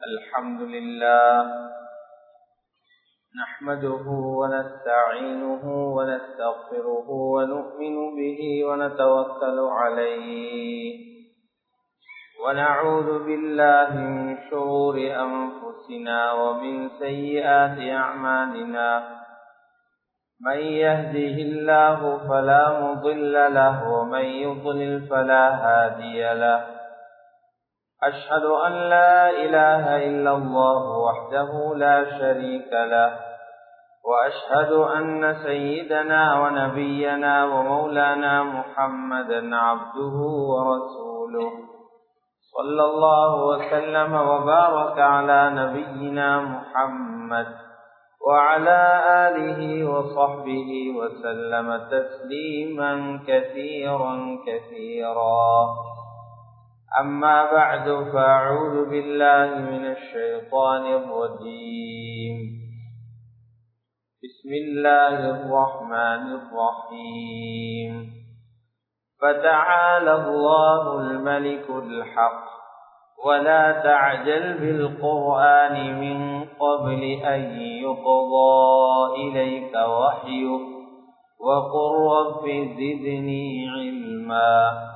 الحمد لله نحمده ونستعينه ونستغفره ونؤمن به ونتوكل عليه ونعوذ بالله من شرور أنفسنا ومن سيئات أعمالنا من يهده الله فلا مضل له ومن يضلل فلا هادي له أشهد أن لا إله إلا الله وحده لا شريك له وأشهد أن سيدنا ونبينا ومولانا محمدا عبده ورسوله صلى الله وسلم وبارك على نبينا محمد وعلى آله وصحبه وسلم تسليما كثيرا كثيرا أما بعد فأعوذ بالله من الشيطان الرجيم بسم الله الرحمن الرحيم فتعالى الله الملك الحق ولا تعجل بالقرآن من قبل أن يقضى إليك وحيه وقل رب زدني علما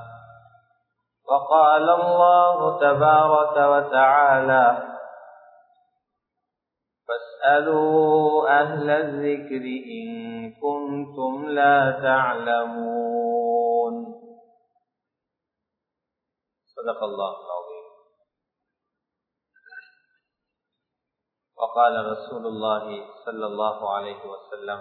وقال الله تبارك وتعالى فاسألوا أهل الذكر إن كنتم لا تعلمون صدق الله العظيم وقال رسول الله صلى الله عليه وسلم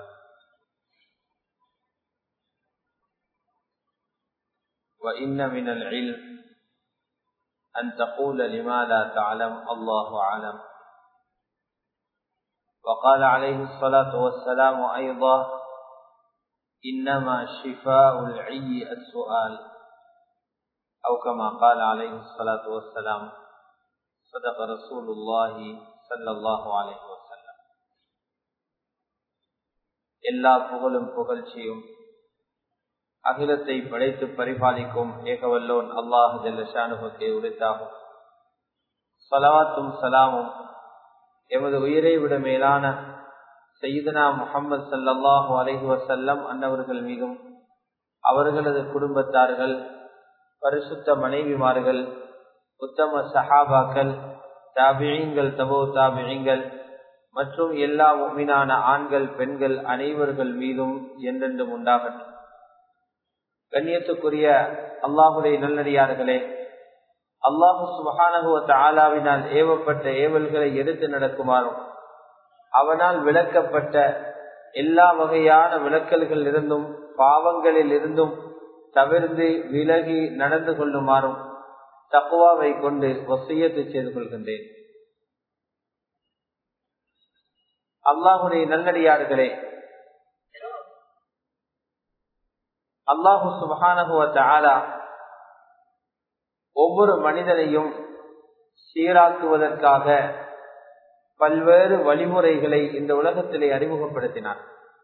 وإن من العلم أن تقول لما لا تعلم الله أعلم وقال عليه الصلاة والسلام أيضا إنما شفاء العي السؤال أو كما قال عليه الصلاة والسلام صدق رسول الله صلى الله عليه وسلم எல்லா புகழும் புகழ்ச்சியும் அகிலத்தை படைத்து பரிபாலிக்கும் ஏகவல்லோன் அல்லாஹ் ஜல்லஷானுகத்தை உரித்தாகும் சலாத்தும் சலாமும் எமது உயிரை விட மேலான சையீதனா முகமது சல்லாஹூ அலஹி வசல்லம் அன்னவர்கள் மீதும் அவர்களது குடும்பத்தார்கள் பரிசுத்த மனைவிமார்கள் உத்தம சஹாபாக்கள் தாபியங்கள் தபோ தாபியங்கள் மற்றும் எல்லா மீனான ஆண்கள் பெண்கள் அனைவர்கள் மீதும் என்றென்றும் உண்டாகட்டும் கண்ணியத்துக்குரிய அல்லாஹுடைய நல்லடியார்களே அல்லாஹு சுபகானகுவ ஆலாவினால் ஏவப்பட்ட ஏவல்களை எடுத்து நடக்குமாறும் அவனால் விளக்கப்பட்ட எல்லா வகையான விளக்கல்கள் இருந்தும் பாவங்களில் இருந்தும் தவிர்ந்து விலகி நடந்து கொள்ளுமாறும் தக்குவாவை கொண்டு வசியத்தை செய்து கொள்கின்றேன் அல்லாஹுடைய நல்லடியார்களே அல்லாஹு சுபகானகுவ ஆலா ஒவ்வொரு மனிதனையும் சீராக்குவதற்காக பல்வேறு வழிமுறைகளை இந்த உலகத்திலே அறிமுகப்படுத்தினார்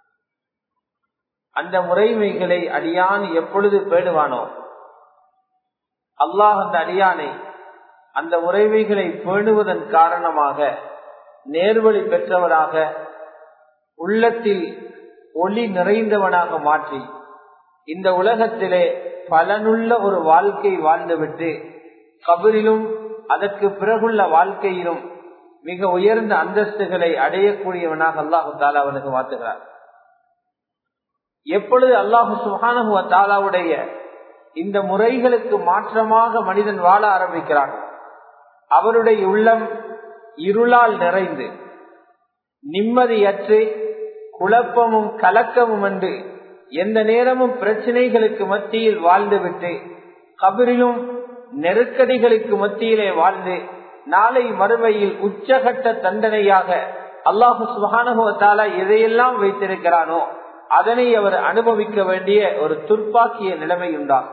அந்த முறைமைகளை அடியான் எப்பொழுது பேணுவானோ அல்லாஹ் அந்த அடியானை அந்த முறைமைகளை பேணுவதன் காரணமாக நேர்வழி பெற்றவராக உள்ளத்தில் ஒளி நிறைந்தவனாக மாற்றி இந்த உலகத்திலே பலனுள்ள ஒரு வாழ்க்கை வாழ்ந்துவிட்டு கபரிலும் அதற்கு பிறகுள்ள வாழ்க்கையிலும் மிக உயர்ந்த அந்தஸ்துகளை அடையக்கூடியவனாக அல்லாஹு தாலா அவனுக்கு மாற்றுகிறார் எப்பொழுது அல்லாஹு சுஹானஹுவ தாலாவுடைய இந்த முறைகளுக்கு மாற்றமாக மனிதன் வாழ ஆரம்பிக்கிறான் அவருடைய உள்ளம் இருளால் நிறைந்து நிம்மதியற்று குழப்பமும் கலக்கமும் என்று எந்த நேரமும் பிரச்சனைகளுக்கு மத்தியில் வாழ்ந்துவிட்டு கபரிலும் நெருக்கடிகளுக்கு மத்தியிலே வாழ்ந்து நாளை மறுமையில் உச்சகட்ட தண்டனையாக அல்லாஹு சுகானுபவத்தால எதையெல்லாம் வைத்திருக்கிறானோ அதனை அவர் அனுபவிக்க வேண்டிய ஒரு துர்ப்பாக்கிய நிலைமை உண்டாகும்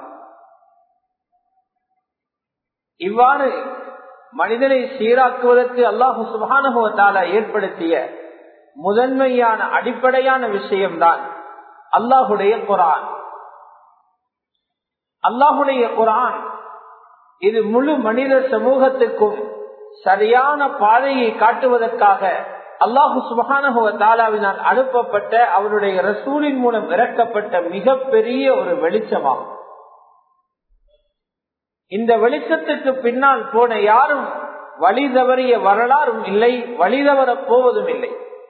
இவ்வாறு மனிதனை சீராக்குவதற்கு அல்லாஹு சுபானுபவத்தால ஏற்படுத்திய முதன்மையான அடிப்படையான விஷயம்தான் அல்லாஹுடைய குரான் அல்லாஹுடைய குரான் இது முழு மனித சமூகத்துக்கும் சரியான பாதையை காட்டுவதற்காக அல்லாஹு சுபகானகுவ தாலாவினால் அனுப்பப்பட்ட அவருடைய ரசூலின் மூலம் இறக்கப்பட்ட மிகப்பெரிய ஒரு வெளிச்சமாகும் இந்த வெளிச்சத்துக்கு பின்னால் போன யாரும் வழி தவறிய வரலாறும் இல்லை வழி தவறப் போவதும் இல்லை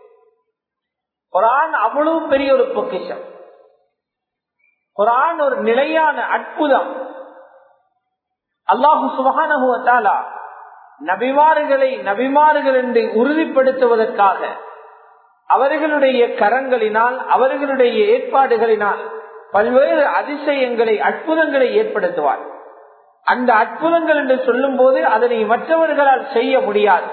குரான் அவ்வளவு பெரிய ஒரு பொக்கிஷம் குரான் ஒரு நிலையான அற்புதம் அல்லாஹு சுபகானகுவத்தாலா நபிமாறுகளை நபிமாறுகள் என்று உறுதிப்படுத்துவதற்காக அவர்களுடைய கரங்களினால் அவர்களுடைய ஏற்பாடுகளினால் பல்வேறு அதிசயங்களை அற்புதங்களை ஏற்படுத்துவார் அந்த அற்புதங்கள் என்று சொல்லும் போது அதனை மற்றவர்களால் செய்ய முடியாது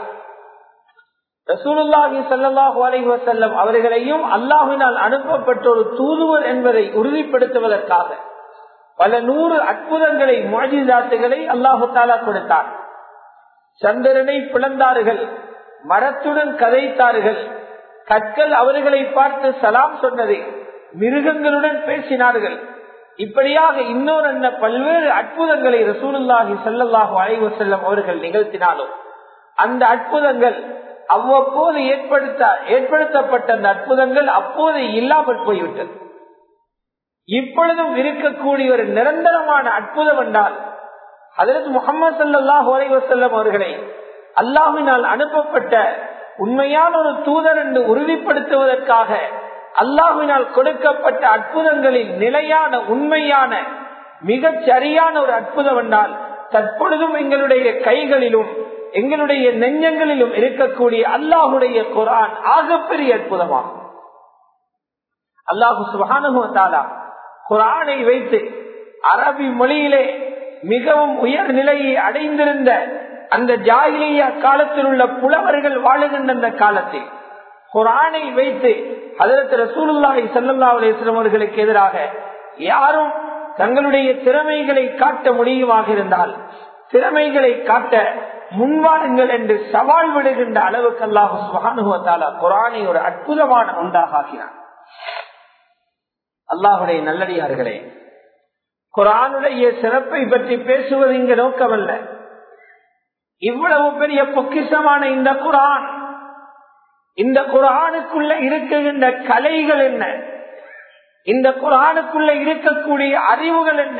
ரசூலுல்லாஹி சல்லாஹூ அலைஹி வசல்லம் அவர்களையும் அல்லாஹினால் அனுப்பப்பட்ட ஒரு தூதுவர் என்பதை உறுதிப்படுத்துவதற்காக பல நூறு அற்புதங்களை மொழிதாத்துகளை அல்லாஹு தாலா கொடுத்தார் சந்திரனை பிளந்தார்கள் மரத்துடன் கதைத்தார்கள் கற்கள் அவர்களை பார்த்து சலாம் சொன்னது மிருகங்களுடன் பேசினார்கள் இப்படியாக இன்னொரு என்ன பல்வேறு அற்புதங்களை ரசூலுல்லாஹி சல்லாஹூ அலைவ செல்லம் அவர்கள் நிகழ்த்தினாலும் அந்த அற்புதங்கள் அவ்வப்போது ஏற்படுத்த ஏற்படுத்தப்பட்ட அந்த அற்புதங்கள் அப்போது இல்லாமல் போய்விட்டது இப்பொழுதும் இருக்கக்கூடிய ஒரு நிரந்தரமான அற்புதம் என்றால் அதற்கு முகமது சல்லாஹ் வசல்லம் அவர்களை அல்லாஹினால் அனுப்பப்பட்ட உண்மையான ஒரு தூதர் என்று உறுதிப்படுத்துவதற்காக அல்லாஹினால் கொடுக்கப்பட்ட அற்புதங்களில் நிலையான உண்மையான மிகச் சரியான ஒரு அற்புதம் என்றால் தற்பொழுதும் எங்களுடைய கைகளிலும் எங்களுடைய நெஞ்சங்களிலும் இருக்கக்கூடிய அல்லாஹுடைய குரான் ஆகப்பெரிய அற்புதமாகும் அல்லாஹு சுபானுவத்தாலா குரானை வைத்து அரபி மொழியிலே மிகவும் உயர் நிலையை அடைந்திருந்த அந்த ஜாகிலியா காலத்தில் உள்ள புலவர்கள் வாழுகின்ற அந்த காலத்தில் குரானை வைத்து அதற்கு ரசூலுல்லாஹி சல்லா அலிஸ்லாம் அவர்களுக்கு எதிராக யாரும் தங்களுடைய திறமைகளை காட்ட முடியுமாக இருந்தால் திறமைகளை காட்ட முன்வாருங்கள் என்று சவால் விடுகின்ற அளவுக்கு அல்லாஹு சுகானுவத்தாலா குரானை ஒரு அற்புதமான ஒன்றாக ஆக்கினார் அல்லாஹுடைய நல்லடியார்களே குரானுடைய சிறப்பை பற்றி பேசுவது இங்கு நோக்கமல்ல இவ்வளவு பெரிய பொக்கிஷமான இந்த குரான் இந்த குரானுக்குள்ள இருக்குகின்ற கலைகள் என்ன இந்த குரானுக்குள்ள இருக்கக்கூடிய அறிவுகள் என்ன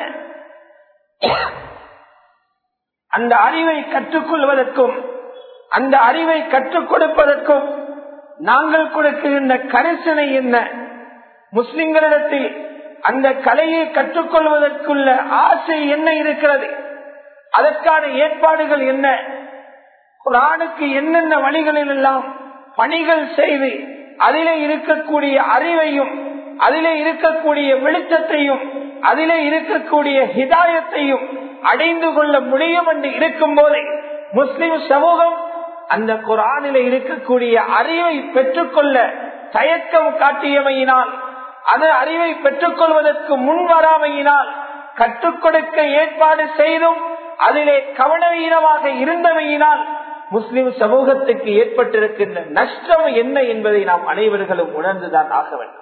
அந்த அறிவை கற்றுக்கொள்வதற்கும் அந்த அறிவை கற்றுக் கொடுப்பதற்கும் நாங்கள் கொடுக்கின்ற கரிசனை என்ன முஸ்லிம்களிடத்தில் அந்த கலையை கற்றுக்கொள்வதற்குள்ள ஆசை என்ன இருக்கிறது அதற்கான ஏற்பாடுகள் என்ன குரானுக்கு என்னென்ன வழிகளில் எல்லாம் பணிகள் செய்து அதிலே இருக்கக்கூடிய அறிவையும் அதிலே இருக்கக்கூடிய வெளிச்சத்தையும் அதிலே இருக்கக்கூடிய ஹிதாயத்தையும் அடைந்து கொள்ள முடியும் என்று இருக்கும் போது முஸ்லிம் சமூகம் அந்த குரானில இருக்கக்கூடிய அறிவை பெற்றுக்கொள்ள தயக்கம் காட்டியமையினால் அது அறிவை பெற்றுக் கொள்வதற்கு முன் வராமையினால் கற்றுக் கொடுக்க ஏற்பாடு செய்தும் அதிலே கவனவீனமாக இருந்தமையினால் முஸ்லிம் சமூகத்துக்கு ஏற்பட்டிருக்கின்ற நஷ்டம் என்ன என்பதை நாம் அனைவர்களும் உணர்ந்துதான் ஆக வேண்டும்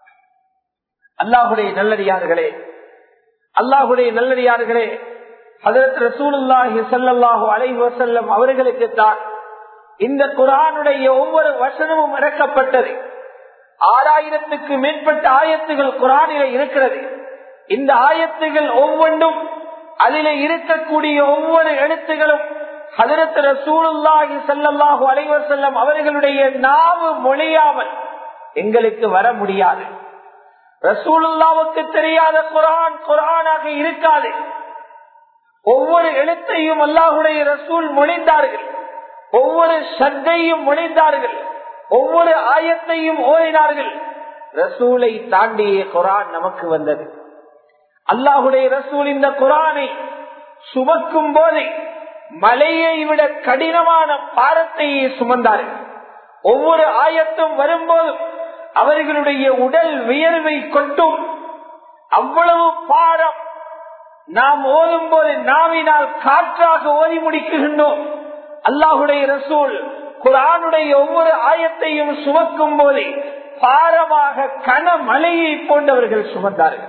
அல்லாஹுடைய நல்லடியார்களே அல்லாஹுடைய நல்லடியார்களே அதற்கு ரசூலுல்லாஹி சல்லாஹூ அலைஹி வசல்லம் அவர்களுக்கு தான் இந்த குரானுடைய ஒவ்வொரு வசனமும் இறக்கப்பட்டது ஆறாயிரத்துக்கு மேற்பட்ட ஆயத்துகள் குரானில இருக்கிறது இந்த ஆயத்துகள் ஒவ்வொன்றும் அதிலே இருக்கக்கூடிய ஒவ்வொரு எழுத்துகளும் ஹதரத் ரசூலுல்லாஹி சல்லாஹூ அலைவர் செல்லம் அவர்களுடைய நாவு மொழியாமல் எங்களுக்கு வர முடியாது ரசூலுல்லாவுக்கு தெரியாத குரான் குரானாக இருக்காது ஒவ்வொரு எழுத்தையும் அல்லாஹுடைய ரசூல் மொழிந்தார்கள் ஒவ்வொரு சத்தையும் மொழிந்தார்கள் ஒவ்வொரு ஆயத்தையும் ஓடினார்கள் ரசூலை தாண்டிய குரான் நமக்கு வந்தது அல்லாஹுடைய ரசூல் இந்த குரானை சுமக்கும் போது மலையை விட கடினமான பாரத்தையே சுமந்தார்கள் ஒவ்வொரு ஆயத்தும் வரும்போதும் அவர்களுடைய உடல் வியர்வை கொட்டும் அவ்வளவு பாரம் நாம் ஓதும் போது நாவினால் காற்றாக ஓதி முடிக்குகின்றோம் அல்லாஹுடைய ரசூல் குரானுடைய ஒவ்வொரு ஆயத்தையும் சுமக்கும் போது பாரமாக கனமலையை போன்றவர்கள் சுமந்தார்கள்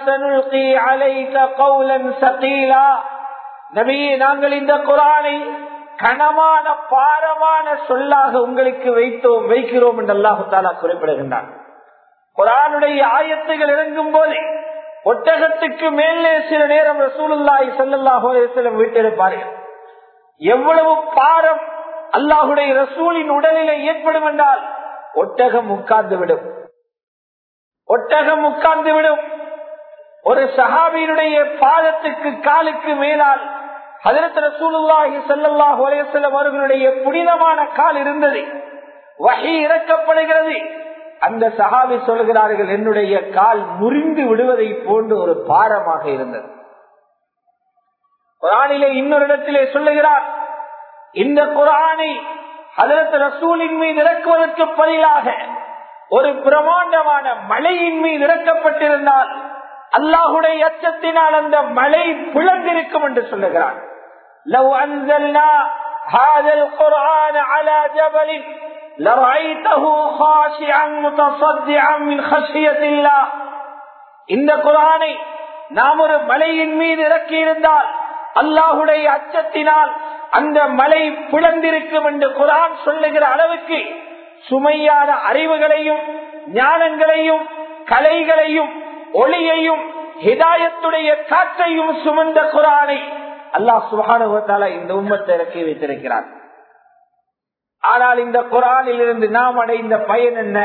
நபியே நாங்கள் இந்த குரானை கனமான பாரமான சொல்லாக உங்களுக்கு வைத்தோம் வைக்கிறோம் என்று அல்லாஹு தாலா குறிப்பிடுகின்றான் குரானுடைய ஆயத்துகள் இறங்கும் போது ஒட்டகத்துக்கு மேலே சில நேரம் ரசூலுல்லாஹி ஸல்லல்லாஹு அலைஹி வஸல்லம் வீட்டிருப்பார்கள் எவ்வளவு பாரம் அல்லாஹுடைய ரசூலின் உடலிலே ஏற்படும் என்றால் ஒட்டகம் உட்கார்ந்து விடும் ஒட்டகம் உட்கார்ந்து விடும் ஒரு சஹாபியினுடைய பாதத்துக்கு காலுக்கு மேலால் ஹதரத் ரசூலுல்லாஹி ஸல்லல்லாஹு அலைஹி வஸல்லம் அவர்களுடைய புனிதமான கால் இருந்தது வஹி இறக்கப்படுகிறது அந்த சஹாபி சொல்கிறார்கள் என்னுடைய கால் முறிந்து விடுவதை போன்று ஒரு பாரமாக இருந்தது குரானிலே இன்னொரு இடத்திலே சொல்லுகிறார் இந்த குரானை ஹதரத் ரசூலின் மீது இறக்குவதற்கு பதிலாக ஒரு பிரமாண்டமான மழையின் மீது இறக்கப்பட்டிருந்தால் அல்லாஹுடைய அச்சத்தினால் அந்த மழை பிளந்திருக்கும் என்று சொல்லுகிறார் لو أنزلنا هذا القرآن على جبل لرأيته خاشعا متصدعا من خشية الله இந்த குரானை நாம் ஒரு மலையின் மீது இறக்கி இருந்தால் அல்லாஹுடைய அச்சத்தினால் அந்த மலை பிளந்திருக்கும் என்று குரான் சொல்லுகிற அளவுக்கு சுமையான அறிவுகளையும் ஞானங்களையும் கலைகளையும் ஒளியையும் ஹிதாயத்துடைய காற்றையும் சுமந்த குரானை அல்லாஹ் சுகானுவத்தால இந்த உம்மத்தை இறக்கி வைத்திருக்கிறார் ஆனால் இந்த குரானில் இருந்து நாம் அடைந்த பயன் என்ன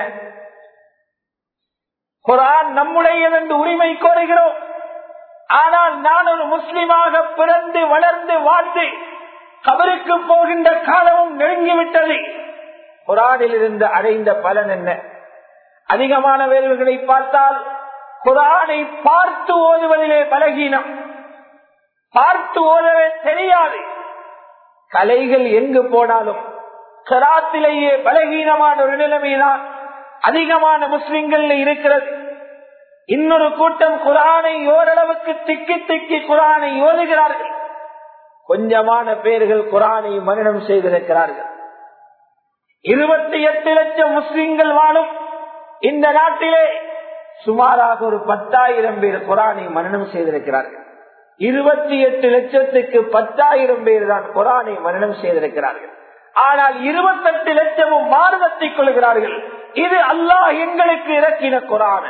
குரான் நம்முடையது என்று உரிமை கோருகிறோம் ஆனால் நான் ஒரு முஸ்லிமாக பிறந்து வளர்ந்து வாழ்ந்து கபருக்கு போகின்ற காலமும் நெருங்கிவிட்டது குரானில் இருந்து அடைந்த பலன் என்ன அதிகமான வேல்களை பார்த்தால் குரானை பார்த்து ஓதுவதிலே பலகீனம் பார்த்து ஓதவே தெரியாது கலைகள் எங்கு போனாலும் கராத்திலேயே பலகீனமான ஒரு நிலைமைதான் அதிகமான முஸ்லிம்கள் இருக்கிறது இன்னொரு கூட்டம் குரானை ஓரளவுக்கு திக்கி திக்கி குரானை ஓதுகிறார்கள் கொஞ்சமான பேர்கள் குரானை மரணம் செய்திருக்கிறார்கள் இருபத்தி எட்டு லட்சம் முஸ்லிம்கள் வாழும் இந்த நாட்டிலே சுமாராக ஒரு பத்தாயிரம் பேர் குரானை மரணம் செய்திருக்கிறார்கள் இருபத்தி எட்டு லட்சத்துக்கு பத்தாயிரம் பேர் தான் குரானை மரணம் செய்திருக்கிறார்கள் ஆனால் இருபத்தெட்டு லட்சமும் மாறுதத்தை கொள்கிறார்கள் இது அல்லாஹ் எங்களுக்கு இறக்கின குரான்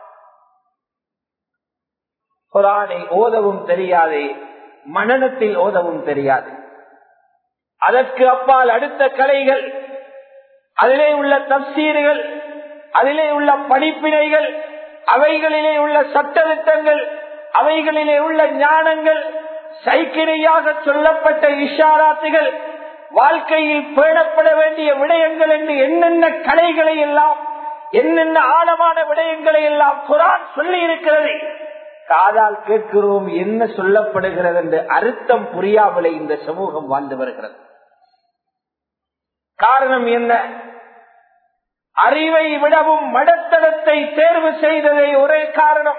குரானை ஓதவும் தெரியாது மனநத்தில் ஓதவும் தெரியாது அதற்கு அப்பால் அடுத்த கலைகள் அதிலே உள்ள தப்சீர்கள் அதிலே உள்ள படிப்பினைகள் அவைகளிலே உள்ள சட்டத்திட்டங்கள் அவைகளிலே உள்ள ஞானங்கள் சைக்கிரையாக சொல்லப்பட்ட இஷாராத்துகள் வாழ்க்கையில் பேணப்பட வேண்டிய விடயங்கள் என்று என்னென்ன கலைகளை எல்லாம் என்னென்ன ஆழமான விடயங்களை எல்லாம் குரான் சொல்லி இருக்கிறது காதால் கேட்கிறோம் என்ன சொல்லப்படுகிறது என்று அர்த்தம் புரியாமலே இந்த சமூகம் வாழ்ந்து வருகிறது காரணம் என்ன அறிவை விடவும் மடத்தனத்தை தேர்வு செய்ததை ஒரே காரணம்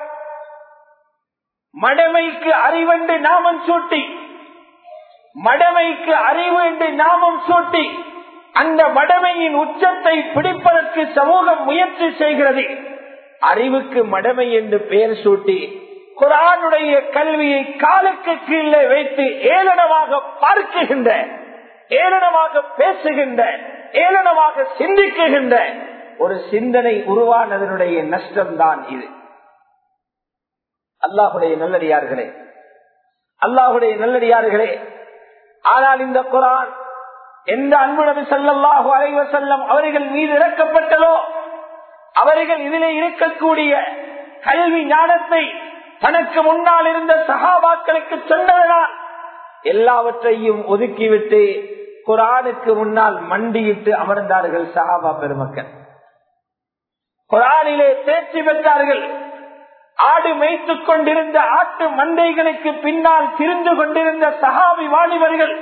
மடமைக்கு அறிவென்று நாமம் சூட்டி மடமைக்கு அறிவு என்று நாமம் சூட்டி அந்த மடமையின் உச்சத்தை பிடிப்பதற்கு சமூகம் முயற்சி செய்கிறது அறிவுக்கு மடமை என்று பெயர் சூட்டி குரானுடைய கல்வியை காலுக்கு கீழே வைத்து ஏளனமாக பார்க்குகின்ற ஏளனமாக பேசுகின்ற ஏளனமாக சிந்திக்குகின்ற ஒரு சிந்தனை உருவானதனுடைய நஷ்டம்தான் இது அல்லாஹுடைய நல்லடியார்களே அல்லாஹுடைய நல்லடியார்களே ஆனால் இந்த குரான் எந்த அன்பு நபி ஸல்லல்லாஹு அலைஹி வஸல்லம் அவர்கள் மீது இறக்கப்பட்டதோ அவர்கள் இதிலே இருக்கக்கூடிய கல்வி ஞானத்தை தனக்கு முன்னால் இருந்த சகாபாக்களுக்கு சொன்னதனால் எல்லாவற்றையும் ஒதுக்கிவிட்டு குரானுக்கு முன்னால் மண்டியிட்டு அமர்ந்தார்கள் சஹாபா பெருமக்கள் குரானிலே தேர்ச்சி பெற்றார்கள் ஆடு மேய்த்துக் கொண்டிருந்த ஆட்டு மந்தைகளுக்கு பின்னால் திரிந்து கொண்டிருந்த சஹாபி வாலிபர்கள்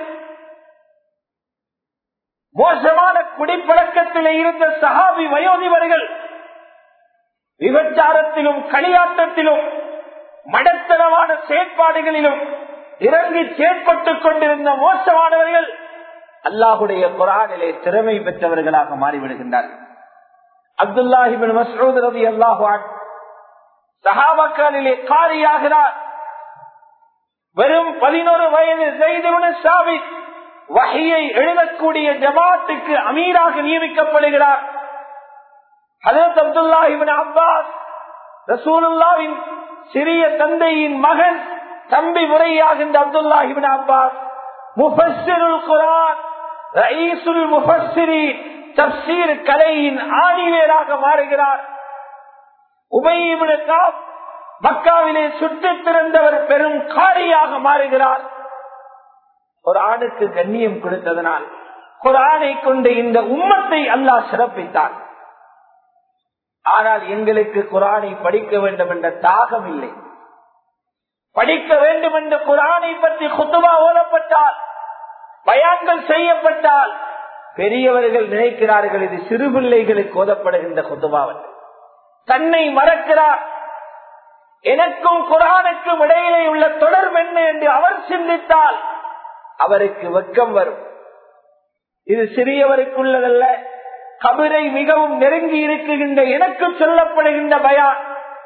மோசமான குடிப்பழக்கத்திலே இருந்த சஹாபி வயோதிபர்கள் விபச்சாரத்திலும் களியாட்டத்திலும் மடத்தனமான செயற்பாடுகளிலும் இறங்கி செயற்பட்டுக் கொண்டிருந்த மோசமானவர்கள் அல்லாஹுடைய குரானிலே திறமை பெற்றவர்களாக மாறிவிடுகின்றார்கள் அப்துல்லாஹிபின் மசூத் ரவி அல்லாஹான் சஹாபாக்களிலே காரியாகிறார் வெறும் பதினோரு வயது செய்தவன சாபித் வகையை எழுதக்கூடிய ஜமாத்துக்கு அமீராக நியமிக்கப்படுகிறார் ஹதரத் அப்துல்லா இவன் அப்பாஸ் ரசூலுல்லாவின் சிறிய தந்தையின் மகன் தம்பி முறையாகின்ற அப்துல்லா இவன் அப்பாஸ் முஃபஸ்ஸிருல் குரான் ரயீசுல் முஃபஸ்ஸிரி தப்சீர் கலையின் ஆணிவேராக மாறுகிறார் உபயிபின் காப் மக்காவிலே சுற்றித் திறந்தவர் பெரும் காரியாக மாறுகிறார் ஒரு ஆணுக்கு கண்ணியம் கொடுத்ததனால் குரானை கொண்டு இந்த உம்மத்தை அல்லாஹ் சிறப்பித்தார் ஆனால் எங்களுக்கு குரானை படிக்க வேண்டும் என்ற தாகம் இல்லை படிக்க வேண்டும் என்று குரானை பற்றி குத்துபா ஓதப்பட்டால் பயான்கள் செய்யப்பட்டால் பெரியவர்கள் நினைக்கிறார்கள் இது சிறு பிள்ளைகளுக்கு ஓதப்படுகின்ற குத்துபாவன் தன்னை மறக்கிறார் எனக்கும் குரானுக்கும் இடையிலே உள்ள தொடர்பு என்ன என்று அவர் சிந்தித்தால் அவருக்கு வெக்கம் வரும் இது சிறியவருக்குள்ளதல்ல கபிரை மிகவும் நெருங்கி இருக்குகின்ற எனக்கு சொல்லப்படுகின்ற பயான்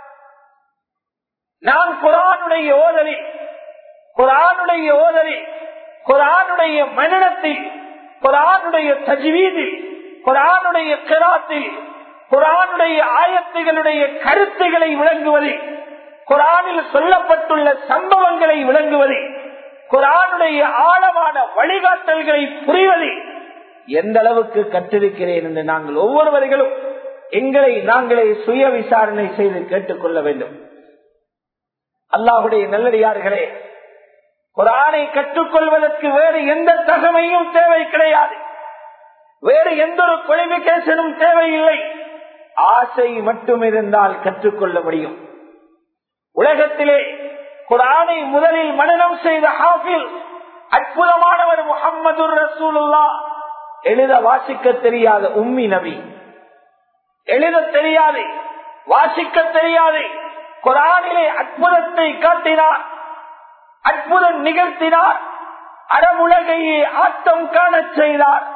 நான் குரானுடைய ஓதலில் குரானுடைய ஓதலில் குரானுடைய மனிதத்தில் குரானுடைய தஜ்வீதில் குரானுடைய கிராத்தில் குரானுடைய ஆயத்துகளுடைய கருத்துக்களை விளங்குவதில் குரானில் சொல்லப்பட்டுள்ள சம்பவங்களை விளங்குவதில் குரானுடைய ஆழமான வழிகாட்டல்களை புரிவதில் எந்த அளவுக்கு கற்றிருக்கிறேன் என்று நாங்கள் ஒவ்வொருவர்களும் எங்களை நாங்களே சுய விசாரணை செய்து கேட்டுக்கொள்ள வேண்டும் அல்லாஹுடைய நல்லடியார்களே குரானை கற்றுக்கொள்வதற்கு வேறு எந்த தகமையும் தேவை கிடையாது வேறு எந்த ஒரு குவாலிபிகேஷனும் தேவையில்லை ஆசை மட்டும் இருந்தால் கற்றுக்கொள்ள முடியும் உலகத்திலே குரானை முதலில் மனநம் செய்த ஹாஃபில் அற்புதமானவர் முகம்மது ரசூலுல்லா எழுத வாசிக்க தெரியாத உம்மி நபி எழுத தெரியாது வாசிக்க தெரியாது குரானிலே அற்புதத்தை காட்டினார் அற்புதம் நிகழ்த்தினார் அறமுலகையே ஆட்டம் காணச் செய்தார்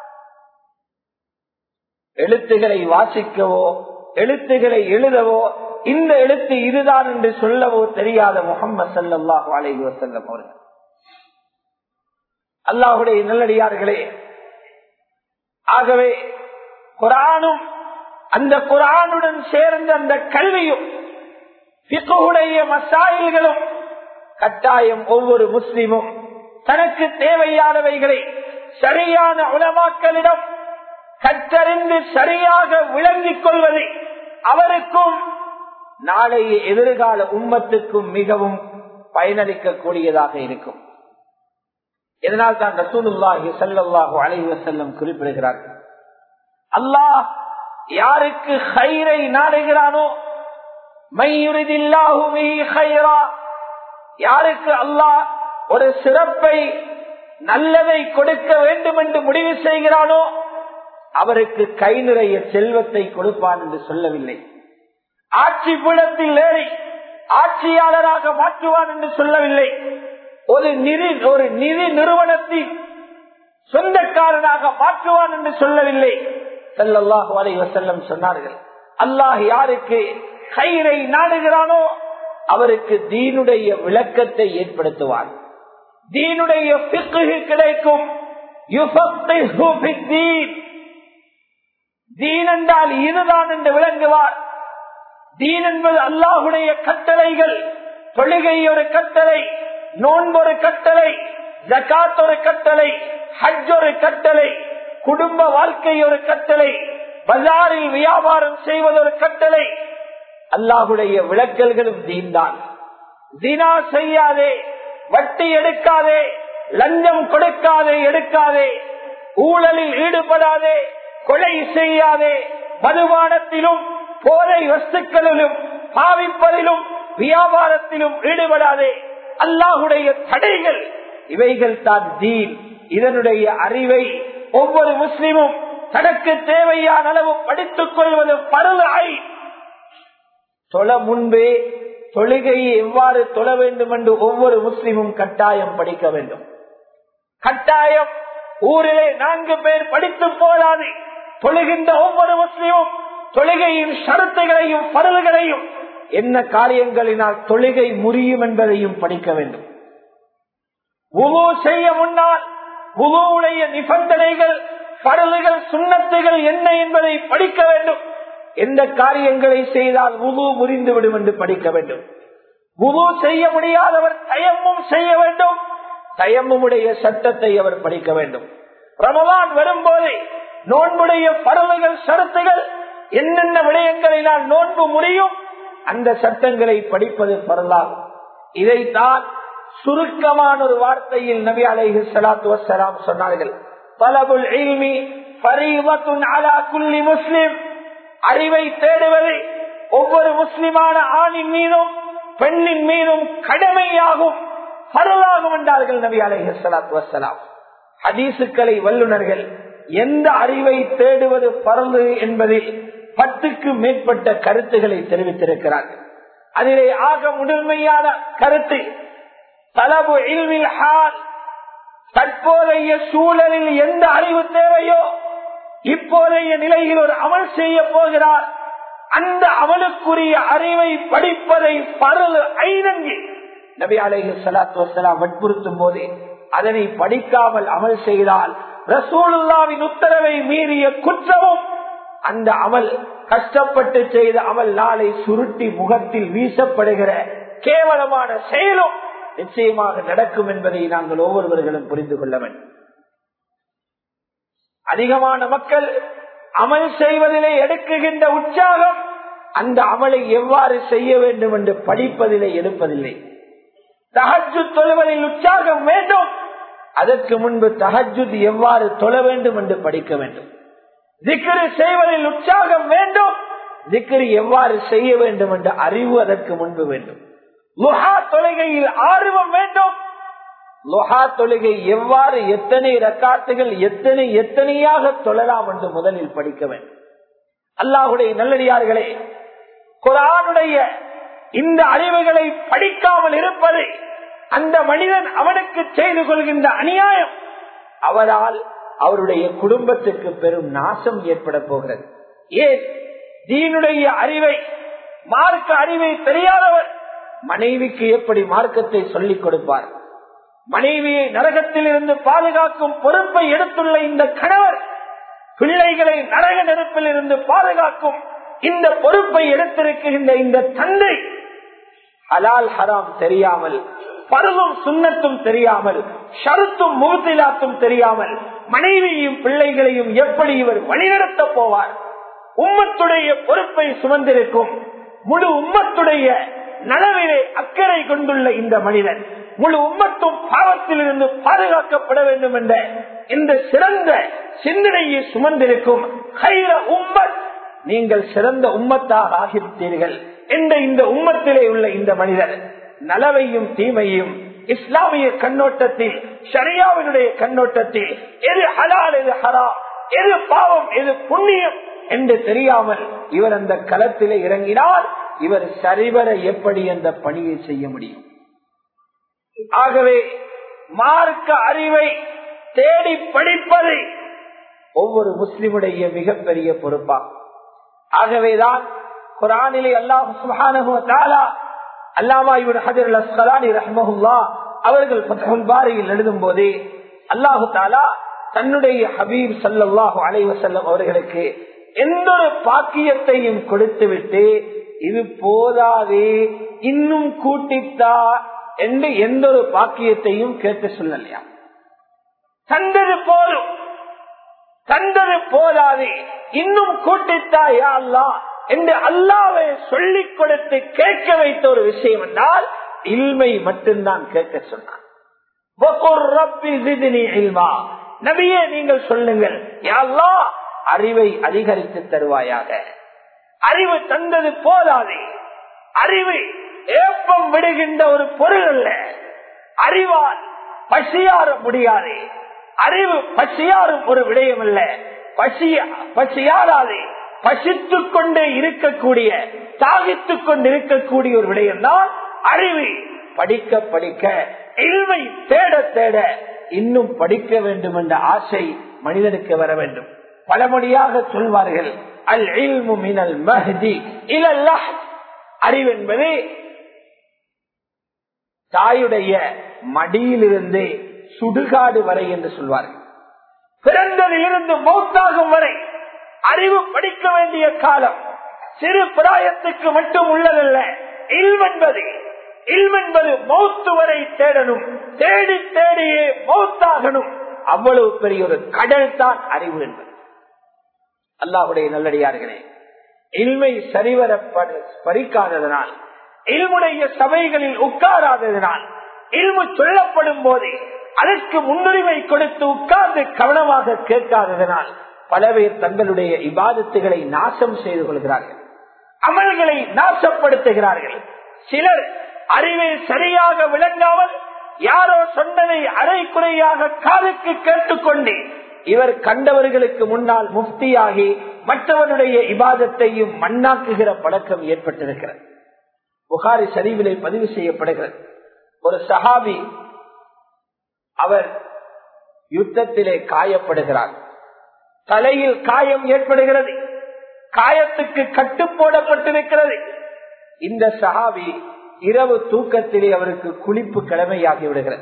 எழுத்துக்களை வாசிக்கவோ எழுத்துக்களை எழுதவோ இந்த எழுத்து இதுதான் என்று சொல்லவோ தெரியாத முகம்மது சல்லாஹூ அலைஹி வசல்லம் அவர்கள் அல்லாஹுடைய நல்லடியார்களே ஆகவே குரானும் அந்த குரானுடன் சேர்ந்த அந்த கல்வியும் பிக்குடைய மசாயில்களும் கட்டாயம் ஒவ்வொரு முஸ்லிமும் தனக்கு தேவையானவைகளை சரியான உலமாக்களிடம் கற்றறிந்து சரியாக விளங்கிக் கொள்வது அவருக்கும் நாளைய எதிர்கால உம்மத்துக்கும் மிகவும் பயனளிக்கக்கூடியதாக இருக்கும் இதனால் தான் ரசூலுல்லாஹி சல்லாஹு அலைவ செல்லம் குறிப்பிடுகிறார்கள் அல்லாஹ் யாருக்கு ஹைரை நாடுகிறானோ யாருக்கு அல்லாஹ் ஒரு சிறப்பை நல்லதை கொடுக்க வேண்டும் என்று முடிவு செய்கிறானோ அவருக்கு கை நிறைய செல்வத்தை கொடுப்பான் என்று சொல்லவில்லை ஆட்சி பீடத்தில் ஏறி ஆட்சியாளராக மாற்றுவான் என்று சொல்லவில்லை ஒரு நிதி ஒரு நிதி நிறுவனத்தின் சொந்தக்காரனாக மாற்றுவான் என்று சொல்லவில்லை செல்லல்லாஹு அலை வசல்லம் சொன்னார்கள் அல்லாஹ் யாருக்கு கயிறை நாடுகிறானோ அவருக்கு தீனுடைய விளக்கத்தை ஏற்படுத்துவார் தீனுடைய பிக்கு கிடைக்கும் தீன் என்றால் இதுதான் என்று விளங்குவார் தீன் என்பது அல்லாஹுடைய கட்டளைகள் தொழுகை ஒரு கட்டளை நோன்பு ஒரு கட்டளை ஜக்காத் ஒரு கட்டளை ஹஜ் ஒரு கட்டளை குடும்ப வாழ்க்கை ஒரு கட்டளை பஜாரில் வியாபாரம் செய்வது ஒரு கட்டளை அல்லாஹுடைய விளக்கல்களும் தீன்தான் தினா செய்யாதே வட்டி எடுக்காதே லஞ்சம் கொடுக்காதே எடுக்காதே ஊழலில் ஈடுபடாதே கொலை செய்யாதே மதுபானத்திலும் போதை வஸ்துக்களிலும் பாவிப்பதிலும் வியாபாரத்திலும் ஈடுபடாதே அல்லாஹுடைய தடைகள் இவைகள் தான் தீன் இதனுடைய அறிவை ஒவ்வொரு முஸ்லிமும் தனக்கு தேவையான அளவு படித்துக் கொள்வது பருவாய் தொழ முன்பே தொழுகையை எவ்வாறு தொழ வேண்டும் என்று ஒவ்வொரு முஸ்லிமும் கட்டாயம் படிக்க வேண்டும் கட்டாயம் ஊரிலே நான்கு பேர் படித்து போதாது தொழுகின்ற ஒவ்வொரு முஸ்லிமும் தொழுகையின் ஷரத்துகளையும் பருள்களையும் என்ன காரியங்களினால் தொழுகை முறியும் என்பதையும் படிக்க வேண்டும் உவு செய்ய முன்னால் புதுவுடைய நிபந்தனைகள் பரலுகள் சுண்ணத்துகள் என்ன என்பதை படிக்க வேண்டும் எந்த காரியங்களை செய்தால் உது முறிந்துவிடும் என்று படிக்க வேண்டும் உது செய்ய முடியாதவர் தயமும் செய்ய வேண்டும் தயமுடைய சட்டத்தை அவர் படிக்க வேண்டும் ரமலான் வரும்போது நோன்புடைய பறவைகள் சரத்துகள் என்னென்ன விடயங்களினால் நோன்பு முடியும் அந்த சட்டங்களை படிப்பது பரலாகும் இதைத்தான் சுருக்கமான ஒரு வார்த்தையில் நபி அலைஹி சலாத்து வசலாம் சொன்னார்கள் பலபுல் இல்மி ஃபரீவத்துன் அலா குல்லி முஸ்லிம் அறிவை தேடுவது ஒவ்வொரு முஸ்லிமான ஆணின் மீதும் பெண்ணின் மீதும் கடமையாகும் பரவாகும் என்றார்கள் நபி அலைஹி சலாத்து வசலாம் ஹதீசுக்களை வல்லுநர்கள் எந்த அறிவை தேடுவது பரந்து என்பதில் பத்துக்கு மேற்பட்ட கருத்துக்களை தெரிவித்திருக்கிறார்கள் அதிலே ஆக முதன்மையான கருத்து தலபு இல்வில் ஹால் தற்போதைய சூழலில் எந்த அறிவு தேவையோ இப்போதைய நிலையில் ஒரு அமல் செய்ய போகிறார் அந்த அமலுக்குரிய அறிவை படிப்பதை பரல் ஐநங்கி நபி அலைஹி சலாத்து வசலாம் வற்புறுத்தும் போது அதனை படிக்காமல் அமல் செய்தால் ரசூலுல்லாவின் உத்தரவை மீறிய குற்றமும் அந்த அமல் கஷ்டப்பட்டு செய்த அமல் நாளை சுருட்டி முகத்தில் வீசப்படுகிற கேவலமான செயலும் நிச்சயமாக நடக்கும் என்பதை நாங்கள் ஒவ்வொருவர்களும் புரிந்து கொள்ள வேண்டும் அதிகமான மக்கள் அமல் செய்வதிலே எடுக்குகின்ற உற்சாகம் அந்த அமலை எவ்வாறு செய்ய வேண்டும் என்று படிப்பதிலே எடுப்பதில்லை தகஜு தொழுவதில் உற்சாகம் வேண்டும் அதற்கு முன்பு தகஜுத் எவ்வாறு தொழ வேண்டும் என்று படிக்க வேண்டும் திக்ரு செய்வதில் உற்சாகம் வேண்டும் திக்ரு எவ்வாறு செய்ய வேண்டும் என்ற அறிவு அதற்கு முன்பு வேண்டும் லுஹா தொழுகையில் ஆர்வம் வேண்டும் லுஹா தொழுகை எவ்வாறு எத்தனை ரக்காத்துகள் எத்தனை எத்தனையாக தொழலாம் என்று முதலில் படிக்க வேண்டும் அல்லாஹுடைய நல்லடியார்களே குரானுடைய இந்த அறிவுகளை படிக்காமல் இருப்பது அந்த மனிதன் அவனுக்கு செய்து கொள்கின்ற அநியாயம் அவரால் அவருடைய குடும்பத்துக்கு பெரும் நாசம் ஏற்பட போகிறது ஏன் தீனுடைய அறிவை மார்க்க அறிவை தெரியாதவர் மனைவிக்கு எப்படி மார்க்கத்தை சொல்லிக் கொடுப்பார் மனைவியை நரகத்தில் இருந்து பாதுகாக்கும் பொறுப்பை எடுத்துள்ள இந்த கணவர் பிள்ளைகளை நரக நெருப்பில் இருந்து பாதுகாக்கும் இந்த பொறுப்பை எடுத்திருக்கின்ற இந்த தந்தை ஹலால் ஹராம் தெரியாமல் பருவம் சுண்ணத்தும் தெரியாமல் ஷருத்தும் முகத்திலாத்தும் தெரியாமல் மனைவியையும் பிள்ளைகளையும் எப்படி இவர் வழிநடத்த போவார் உம்மத்துடைய பொறுப்பை சுமந்திருக்கும் முழு உம்மத்துடைய நலவிலே அக்கறை கொண்டுள்ள இந்த மனிதன் முழு உம்மத்தும் பாவத்தில் இருந்து பாதுகாக்கப்பட வேண்டும் என்ற இந்த சிறந்த சிந்தனையை சுமந்திருக்கும் கைர உம்மத் நீங்கள் சிறந்த உம்மத்தாக ஆகிவிட்டீர்கள் என்ற இந்த உம்மத்திலே உள்ள இந்த மனிதர் நலவையும் தீமையும் இஸ்லாமிய கண்ணோட்டத்தில் ஷரியாவினுடைய கண்ணோட்டத்தில் எது ஹலால் எது ஹரா எது பாவம் எது புண்ணியம் என்று தெரியாமல் இவர் அந்த களத்திலே இறங்கினால் இவர் சரிவர எப்படி அந்த பணியை செய்ய முடியும் ஆகவே மார்க்க அறிவை தேடி படிப்பது ஒவ்வொரு முஸ்லிமுடைய மிகப்பெரிய பொறுப்பாகும் ஆகவேதான் குரானிலே அல்லாஹ் சுஹானகுவத்தாலா அல்லாமா இவன் ஹஜர் அஸ்கலானி ரஹ்மஹுல்லா அவர்கள் ஃபத்ஹுல் பாரியில் எழுதும் போதே அல்லாஹு தாலா தன்னுடைய ஹபீப் சல்லாஹூ அலைவசல்லம் அவர்களுக்கு எந்த ஒரு பாக்கியத்தையும் கொடுத்து விட்டு இது போதாதே இன்னும் கூட்டித்தா என்று எந்த ஒரு பாக்கியத்தையும் கேட்டு சொல்லலையா தந்தது போதும் தந்தது போதாதே இன்னும் கூட்டித்தா யா அல்லா என்று அல்லாவை சொல்லிக் கொடுத்து கேட்க வைத்த ஒரு விஷயம் என்றால் இல்மை மட்டும்தான் கேட்க சொன்னான் நபியே நீங்கள் சொல்லுங்கள் யாழ்லா அறிவை அதிகரித்து தருவாயாக அறிவு தந்தது போதாதே அறிவு ஏப்பம் விடுகின்ற ஒரு பொருள் அல்ல அறிவால் பசியாற முடியாது அறிவு பசியாறும் ஒரு விடயம் அல்ல பசி பசியாராதே பசித்துக் கொண்டே இருக்கக்கூடிய தாகித்துக் கொண்டு இருக்கக்கூடிய ஒரு விடயம் தான் அறிவு படிக்க படிக்க இல்மை தேட தேட இன்னும் படிக்க வேண்டும் என்ற ஆசை மனிதனுக்கு வர வேண்டும் பழமொழியாக சொல்வார்கள் அல் இல்மு மினல் மஹதி இலல்ல அறிவென்பது தாயுடைய மடியிலிருந்து சுடுகாடு வரை என்று சொல்வார்கள் பிறந்ததிலிருந்து மௌத்தாகும் வரை அறிவு படிக்க வேண்டிய காலம் சிறு பிராயத்துக்கு மட்டும் உள்ளதல்ல இல்வென்பது இல்வென்பது மௌத்து வரை தேடணும் தேடி தேடியே மௌத்தாகணும் அவ்வளவு பெரிய ஒரு கடல் தான் அறிவு என்பது அல்லாஹுடைய நல்லடியார்களே இல்மை சரிவர பறிக்காததனால் இல்முடைய சபைகளில் உட்காராததனால் இல்மு சொல்லப்படும் போது அதற்கு முன்னுரிமை கொடுத்து உட்கார்ந்து கவனமாக கேட்காததனால் பல பேர் தங்களுடைய இபாதத்துகளை நாசம் செய்து கொள்கிறார்கள் அமல்களை நாசப்படுத்துகிறார்கள் சிலர் அறிவை சரியாக விளங்காமல் யாரோ சொன்னதை அரை குறையாக காதுக்கு கேட்டுக்கொண்டு இவர் கண்டவர்களுக்கு முன்னால் முஃப்தியாகி மற்றவனுடைய இபாதத்தையும் மண்ணாக்குகிற பழக்கம் ஏற்பட்டிருக்கிறது புகாரி சரிவிலை பதிவு செய்யப்படுகிறது ஒரு சஹாபி அவர் யுத்தத்திலே காயப்படுகிறார் தலையில் காயம் ஏற்படுகிறது காயத்துக்கு கட்டு போடப்பட்டிருக்கிறது இந்த சஹாபி இரவு தூக்கத்திலே அவருக்கு குளிப்பு கடமையாகி விடுகிறது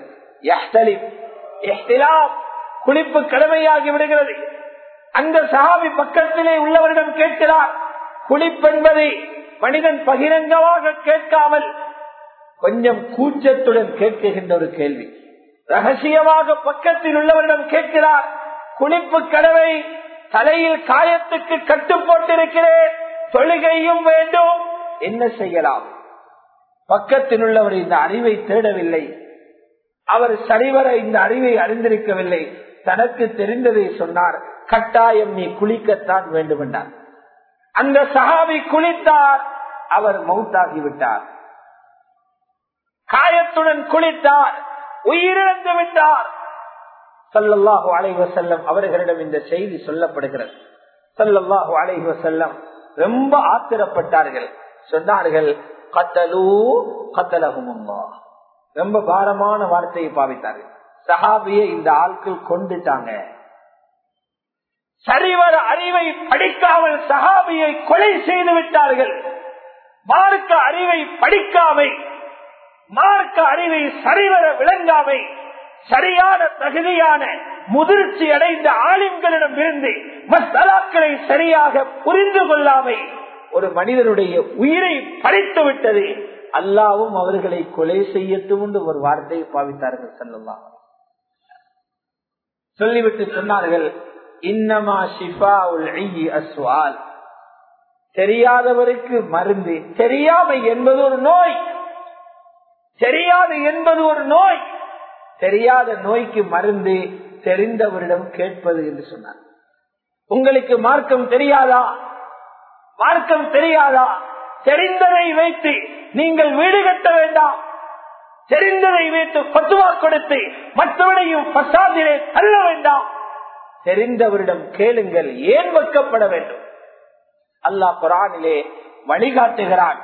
குளிப்பு கடமையாகி விடுகிறது அந்த சஹாபி பக்கத்திலே உள்ளவரிடம் கேட்கிறார் குளிப்பென்பதை மனிதன் பகிரங்கமாக கேட்காமல் கொஞ்சம் கூச்சத்துடன் கேட்கின்ற ஒரு கேள்வி ரகசியமாக பக்கத்தில் உள்ளவரிடம் கேட்கிறார் குளிப்பு கடவை தலையில் காயத்துக்கு கட்டு போட்டிருக்கிறேன் தொழுகையும் வேண்டும் என்ன செய்யலாம் பக்கத்தில் உள்ளவர் இந்த அறிவை தேடவில்லை அவர் சரிவர இந்த அறிவை அறிந்திருக்கவில்லை தனக்கு தெரிந்ததை சொன்னார் கட்டாயம் நீ குளிக்கத்தான் வேண்டும் என்றார் அந்த சஹாபி குளித்தார் அவர் மவுத்தாகிவிட்டார் காயத்துடன் குளித்தார் உயிரிழந்து விட்டார் சல்லல்லாஹு அலைஹி வசல்லம் அவர்களிடம் இந்த செய்தி சொல்லப்படுகிறது சல்லல்லாஹு அலைஹி வசல்லம் ரொம்ப ஆத்திரப்பட்டார்கள் சொன்னார்கள் கத்தலூ கத்தலகுமுல்லா ரொம்ப பாரமான வார்த்தையை பாவித்தார்கள் சஹாபியை இந்த ஆட்கள் கொண்டுட்டாங்க சரிவர அறிவை படிக்காமல் சஹாபியை கொலை செய்து விட்டார்கள் மார்க்க அறிவை படிக்காமை மார்க்க அறிவை சரிவர விளங்காமை சரியான தகுதியான முதிர்ச்சி அடைந்த ஆலிம்களிடம் இருந்து மசாலாக்களை சரியாக புரிந்து கொள்ளாமை ஒரு மனிதனுடைய உயிரை பறித்து விட்டது அல்லாவும் அவர்களை கொலை செய்யட்டும் என்று ஒரு வார்த்தையை பாவித்தார்கள் செல்லலாம் சொல்லிவிட்டு சொன்னார்கள் இன்னமா ஷிஃபா அஸ்வால் தெரியாதவருக்கு மருந்து தெரியாமை என்பது ஒரு நோய் தெரியாது என்பது ஒரு நோய் தெரியாத நோய்க்கு மருந்து தெரிந்தவரிடம் கேட்பது என்று சொன்னார் உங்களுக்கு மார்க்கம் தெரியாதா மார்க்கம் தெரியாதா தெரிந்ததை வைத்து நீங்கள் வீடு கட்ட வேண்டாம் தெரிந்ததை வைத்து பத்துவா கொடுத்து மற்றவனையும் பசாதிலே தள்ள வேண்டாம் தெரிந்தவரிடம் கேளுங்கள் ஏன் வைக்கப்பட வேண்டும் அல்லாஹ் குரானிலே வழிகாட்டுகிறான்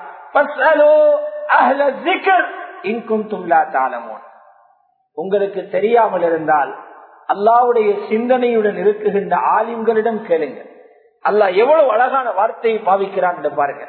உங்களுக்கு தெரியாமல் இருந்தால் அல்லாவுடைய சிந்தனையுடன் இருக்குகின்ற ஆலிம்களிடம் கேளுங்கள் அல்லாஹ் எவ்வளவு அழகான வார்த்தையை பாவிக்கிறான் என்று பாருங்க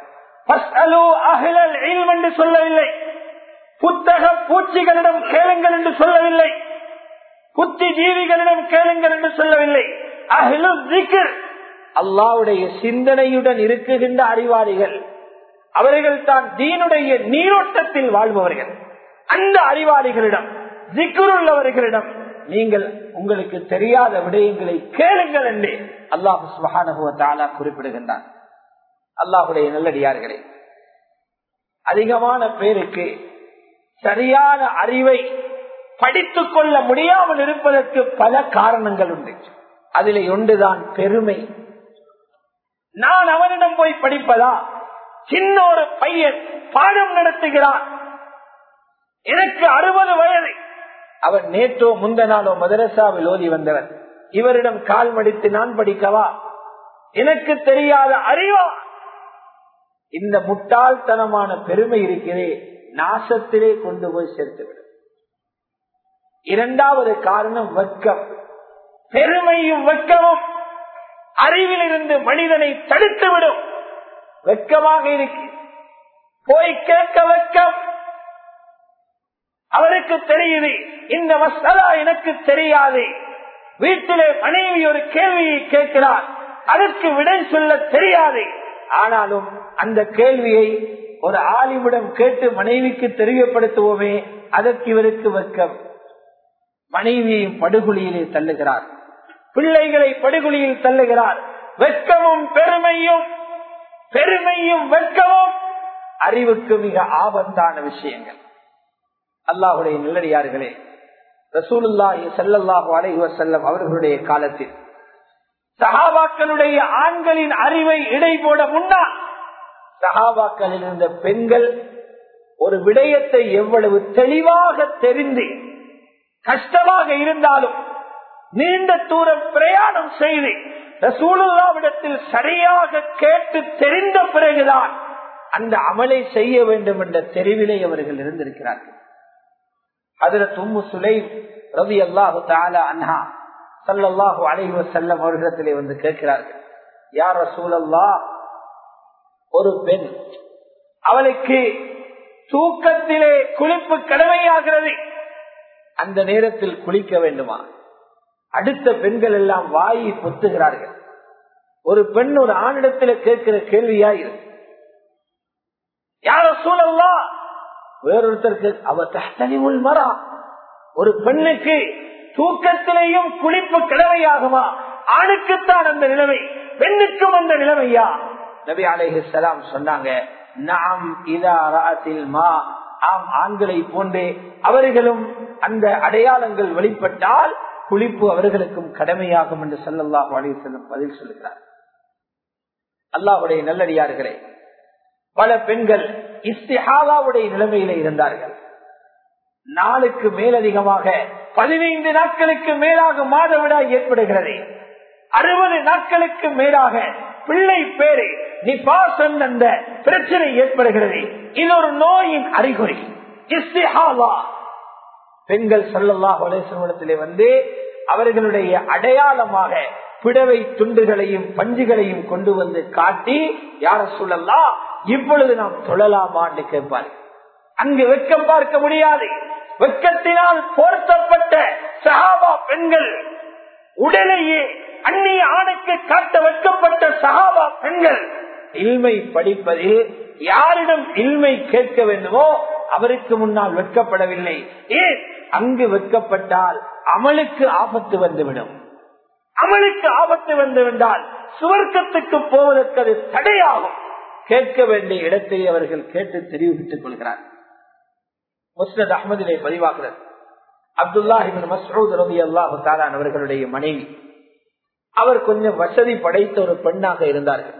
என்று சொல்லவில்லை புத்தக பூச்சிகளிடம் கேளுங்கள் என்று சொல்லவில்லை புத்தி ஜீவிகளிடம் கேளுங்கள் என்று சொல்லவில்லை அஹ்லு அல்லாவுடைய சிந்தனையுடன் இருக்குகின்ற அறிவாளிகள் அவர்கள் தான் தீனுடைய நீரோட்டத்தில் வாழ்பவர்கள் அந்த அறிவாளிகளிடம் ஜிக்குருள்ளவர்களிடம் நீங்கள் உங்களுக்கு தெரியாத விடயங்களை கேளுங்கள் என்று அல்லாஹு சுகானுபவத்தாலா குறிப்பிடுகின்றான் அல்லாஹுடைய நல்லடியார்களே அதிகமான பேருக்கு சரியான அறிவை படித்துக் கொள்ள முடியாமல் இருப்பதற்கு பல காரணங்கள் உண்டு அதில் ஒன்றுதான் பெருமை நான் அவனிடம் போய் படிப்பதா சின்ன ஒரு பையன் பாடம் நடத்துகிறான் எனக்கு அறுபது வயது அவர் நேற்றோ முந்த நாளோ மதரசாவில் ஓதி வந்தவர் இவரிடம் கால் மடித்து நான் படிக்கவா எனக்கு தெரியாத அறிவா இந்த முட்டாள்தனமான பெருமை இருக்கிறே நாசத்திலே கொண்டு போய் சேர்த்துவிடும் இரண்டாவது காரணம் வெட்கம் பெருமையும் வெட்கமும் அறிவில் இருந்து மனிதனை தடுத்துவிடும் வெட்கமாக இருக்கு போய் கேட்க வெட்கம் அவருக்கு தெரியுது இந்த மசாலா எனக்கு தெரியாது வீட்டிலே மனைவி ஒரு கேள்வியை கேட்கிறார் அதற்கு விடை சொல்ல தெரியாது ஆனாலும் அந்த கேள்வியை ஒரு ஆலிமிடம் கேட்டு மனைவிக்கு தெரியப்படுத்துவோமே அதற்கு இவருக்கு வெக்கம் மனைவியையும் படுகொலியிலே தள்ளுகிறார் பிள்ளைகளை படுகொலியில் தள்ளுகிறார் வெட்கமும் பெருமையும் பெருமையும் வெட்கமும் அறிவுக்கு மிக ஆபத்தான விஷயங்கள் அல்லாஹுடைய நல்லடியார்களே ரசூலுல்லாஹி ஸல்லல்லாஹு அலைஹி வஸல்லம் அவர்களுடைய காலத்தில் சஹாபாக்களுடைய ஆண்களின் அறிவை இடை போட முன்னால் சஹாபாக்களில் இருந்த பெண்கள் ஒரு விடயத்தை எவ்வளவு தெளிவாக தெரிந்து கஷ்டமாக இருந்தாலும் நீண்ட தூரம் பிரயாணம் செய்து ரசூலுல்லாவிடத்தில் சரியாக கேட்டு தெரிந்த பிறகுதான் அந்த அமலை செய்ய வேண்டும் என்ற தெரிவிலே அவர்கள் இருந்திருக்கிறார்கள் அதுல தும்மு சுலை ரவி அல்லாஹு தாலா அன்ஹா சல்லாஹூ அலைஹி வசல்லம் அவர்களிடத்திலே வந்து கேட்கிறார்கள் யார் ரசூலல்லா ஒரு பெண் அவளுக்கு தூக்கத்திலே குளிப்பு கடமையாகிறது அந்த நேரத்தில் குளிக்க வேண்டுமா அடுத்த பெண்கள் எல்லாம் வாயை பொத்துகிறார்கள் ஒரு பெண் ஒரு ஆணிடத்தில் கேட்கிற கேள்வியா இருக்கு யார சூழல்லா வேறொருத்தருக்கு அவ தனிமுள் மரா ஒரு பெண்ணுக்கு தூக்கத்திலேயும் குளிப்பு கிழமையாகுமா ஆணுக்குத்தான் அந்த நிலைமை பெண்ணுக்கும் அந்த நிலைமையா நபி அலேஹி சலாம் சொன்னாங்க நாம் இதாரத்தில் மா ஆம் ஆண்களை போன்றே அவர்களும் அந்த அடையாளங்கள் வெளிப்பட்டால் குளிப்பு அவர்களுக்கும் கடமையாகும் என்று சொல்லல்லாஹு அலைஹி செல்லும் பதில் சொல்லுகிறார் அல்லாஹுடைய நல்லடியார்களே பல பெண்கள் இஸ்திஹாலாவுடைய நிலைமையில இருந்தார்கள் நாளுக்கு மேலதிகமாக பதினைந்து நாட்களுக்கு மேலாக மாதவிடாய் ஏற்படுகிறது அறுபது நாட்களுக்கு மேலாக பிள்ளை பேரு நிபாஸ் அந்த பிரச்சனை ஏற்படுகிறது இது ஒரு நோயின் அறிகுறி இஸ்திஹாலா பெண்கள் சொல்லல்லா ஒலேசனத்திலே வந்து அவர்களுடைய அடையாளமாக பிடவை துண்டுகளையும் பஞ்சுகளையும் கொண்டு வந்து காட்டி யார சொல்லலாம் இப்பொழுது நாம் தொழலாமான்னு கேட்பார் அங்கு வெக்கம் பார்க்க முடியாது வெக்கத்தினால் போர்த்தப்பட்ட சஹாபா பெண்கள் உடலையே அந்நிய ஆணுக்கு காட்ட வைக்கப்பட்ட சஹாபா பெண்கள் இல்மை படிப்பதில் யாரிடம் இல்மை கேட்க வேண்டுமோ அவருக்கு முன்னால் வெட்கப்படவில்லை ஏன் அங்கு வெட்கப்பட்டால் அமலுக்கு ஆபத்து வந்துவிடும் அமலுக்கு ஆபத்து வந்துவிட்டால் சுவர்க்கத்துக்கு போவதற்கு அது தடையாகும் கேட்க வேண்டிய இடத்தை அவர்கள் கேட்டு தெரிவித்துக் கொள்கிறார் முஸ்னத் அகமதிலே பதிவாகிறது அப்துல்லாஹிபின் மசூத் ரவி அல்லாஹு தாலான் அவர்களுடைய மனைவி அவர் கொஞ்சம் வசதி படைத்த ஒரு பெண்ணாக இருந்தார்கள்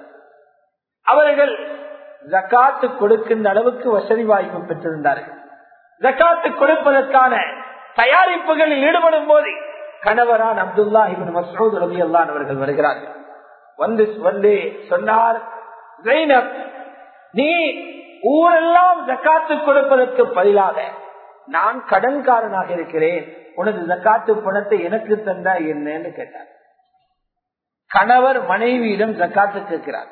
அவர்கள் ஜக்காத்து கொடுக்கின்ற அளவுக்கு வசதி வாய்ப்பு பெற்றிருந்தார்கள் ஜக்காத்து கொடுப்பதற்கான தயாரிப்புகளில் ஈடுபடும் போது கணவரான் அப்துல்லா இபின் மசூத் ரவி அல்லான் அவர்கள் வருகிறார்கள் வந்து வந்து சொன்னார் ஜெயினப் நீ ஊரெல்லாம் ஜக்காத்து கொடுப்பதற்கு பதிலாக நான் கடன்காரனாக இருக்கிறேன் உனது ஜக்காத்து பணத்தை எனக்கு தந்தா என்னன்னு கேட்டார் கணவர் மனைவியிடம் ஜக்காத்து கேட்கிறார்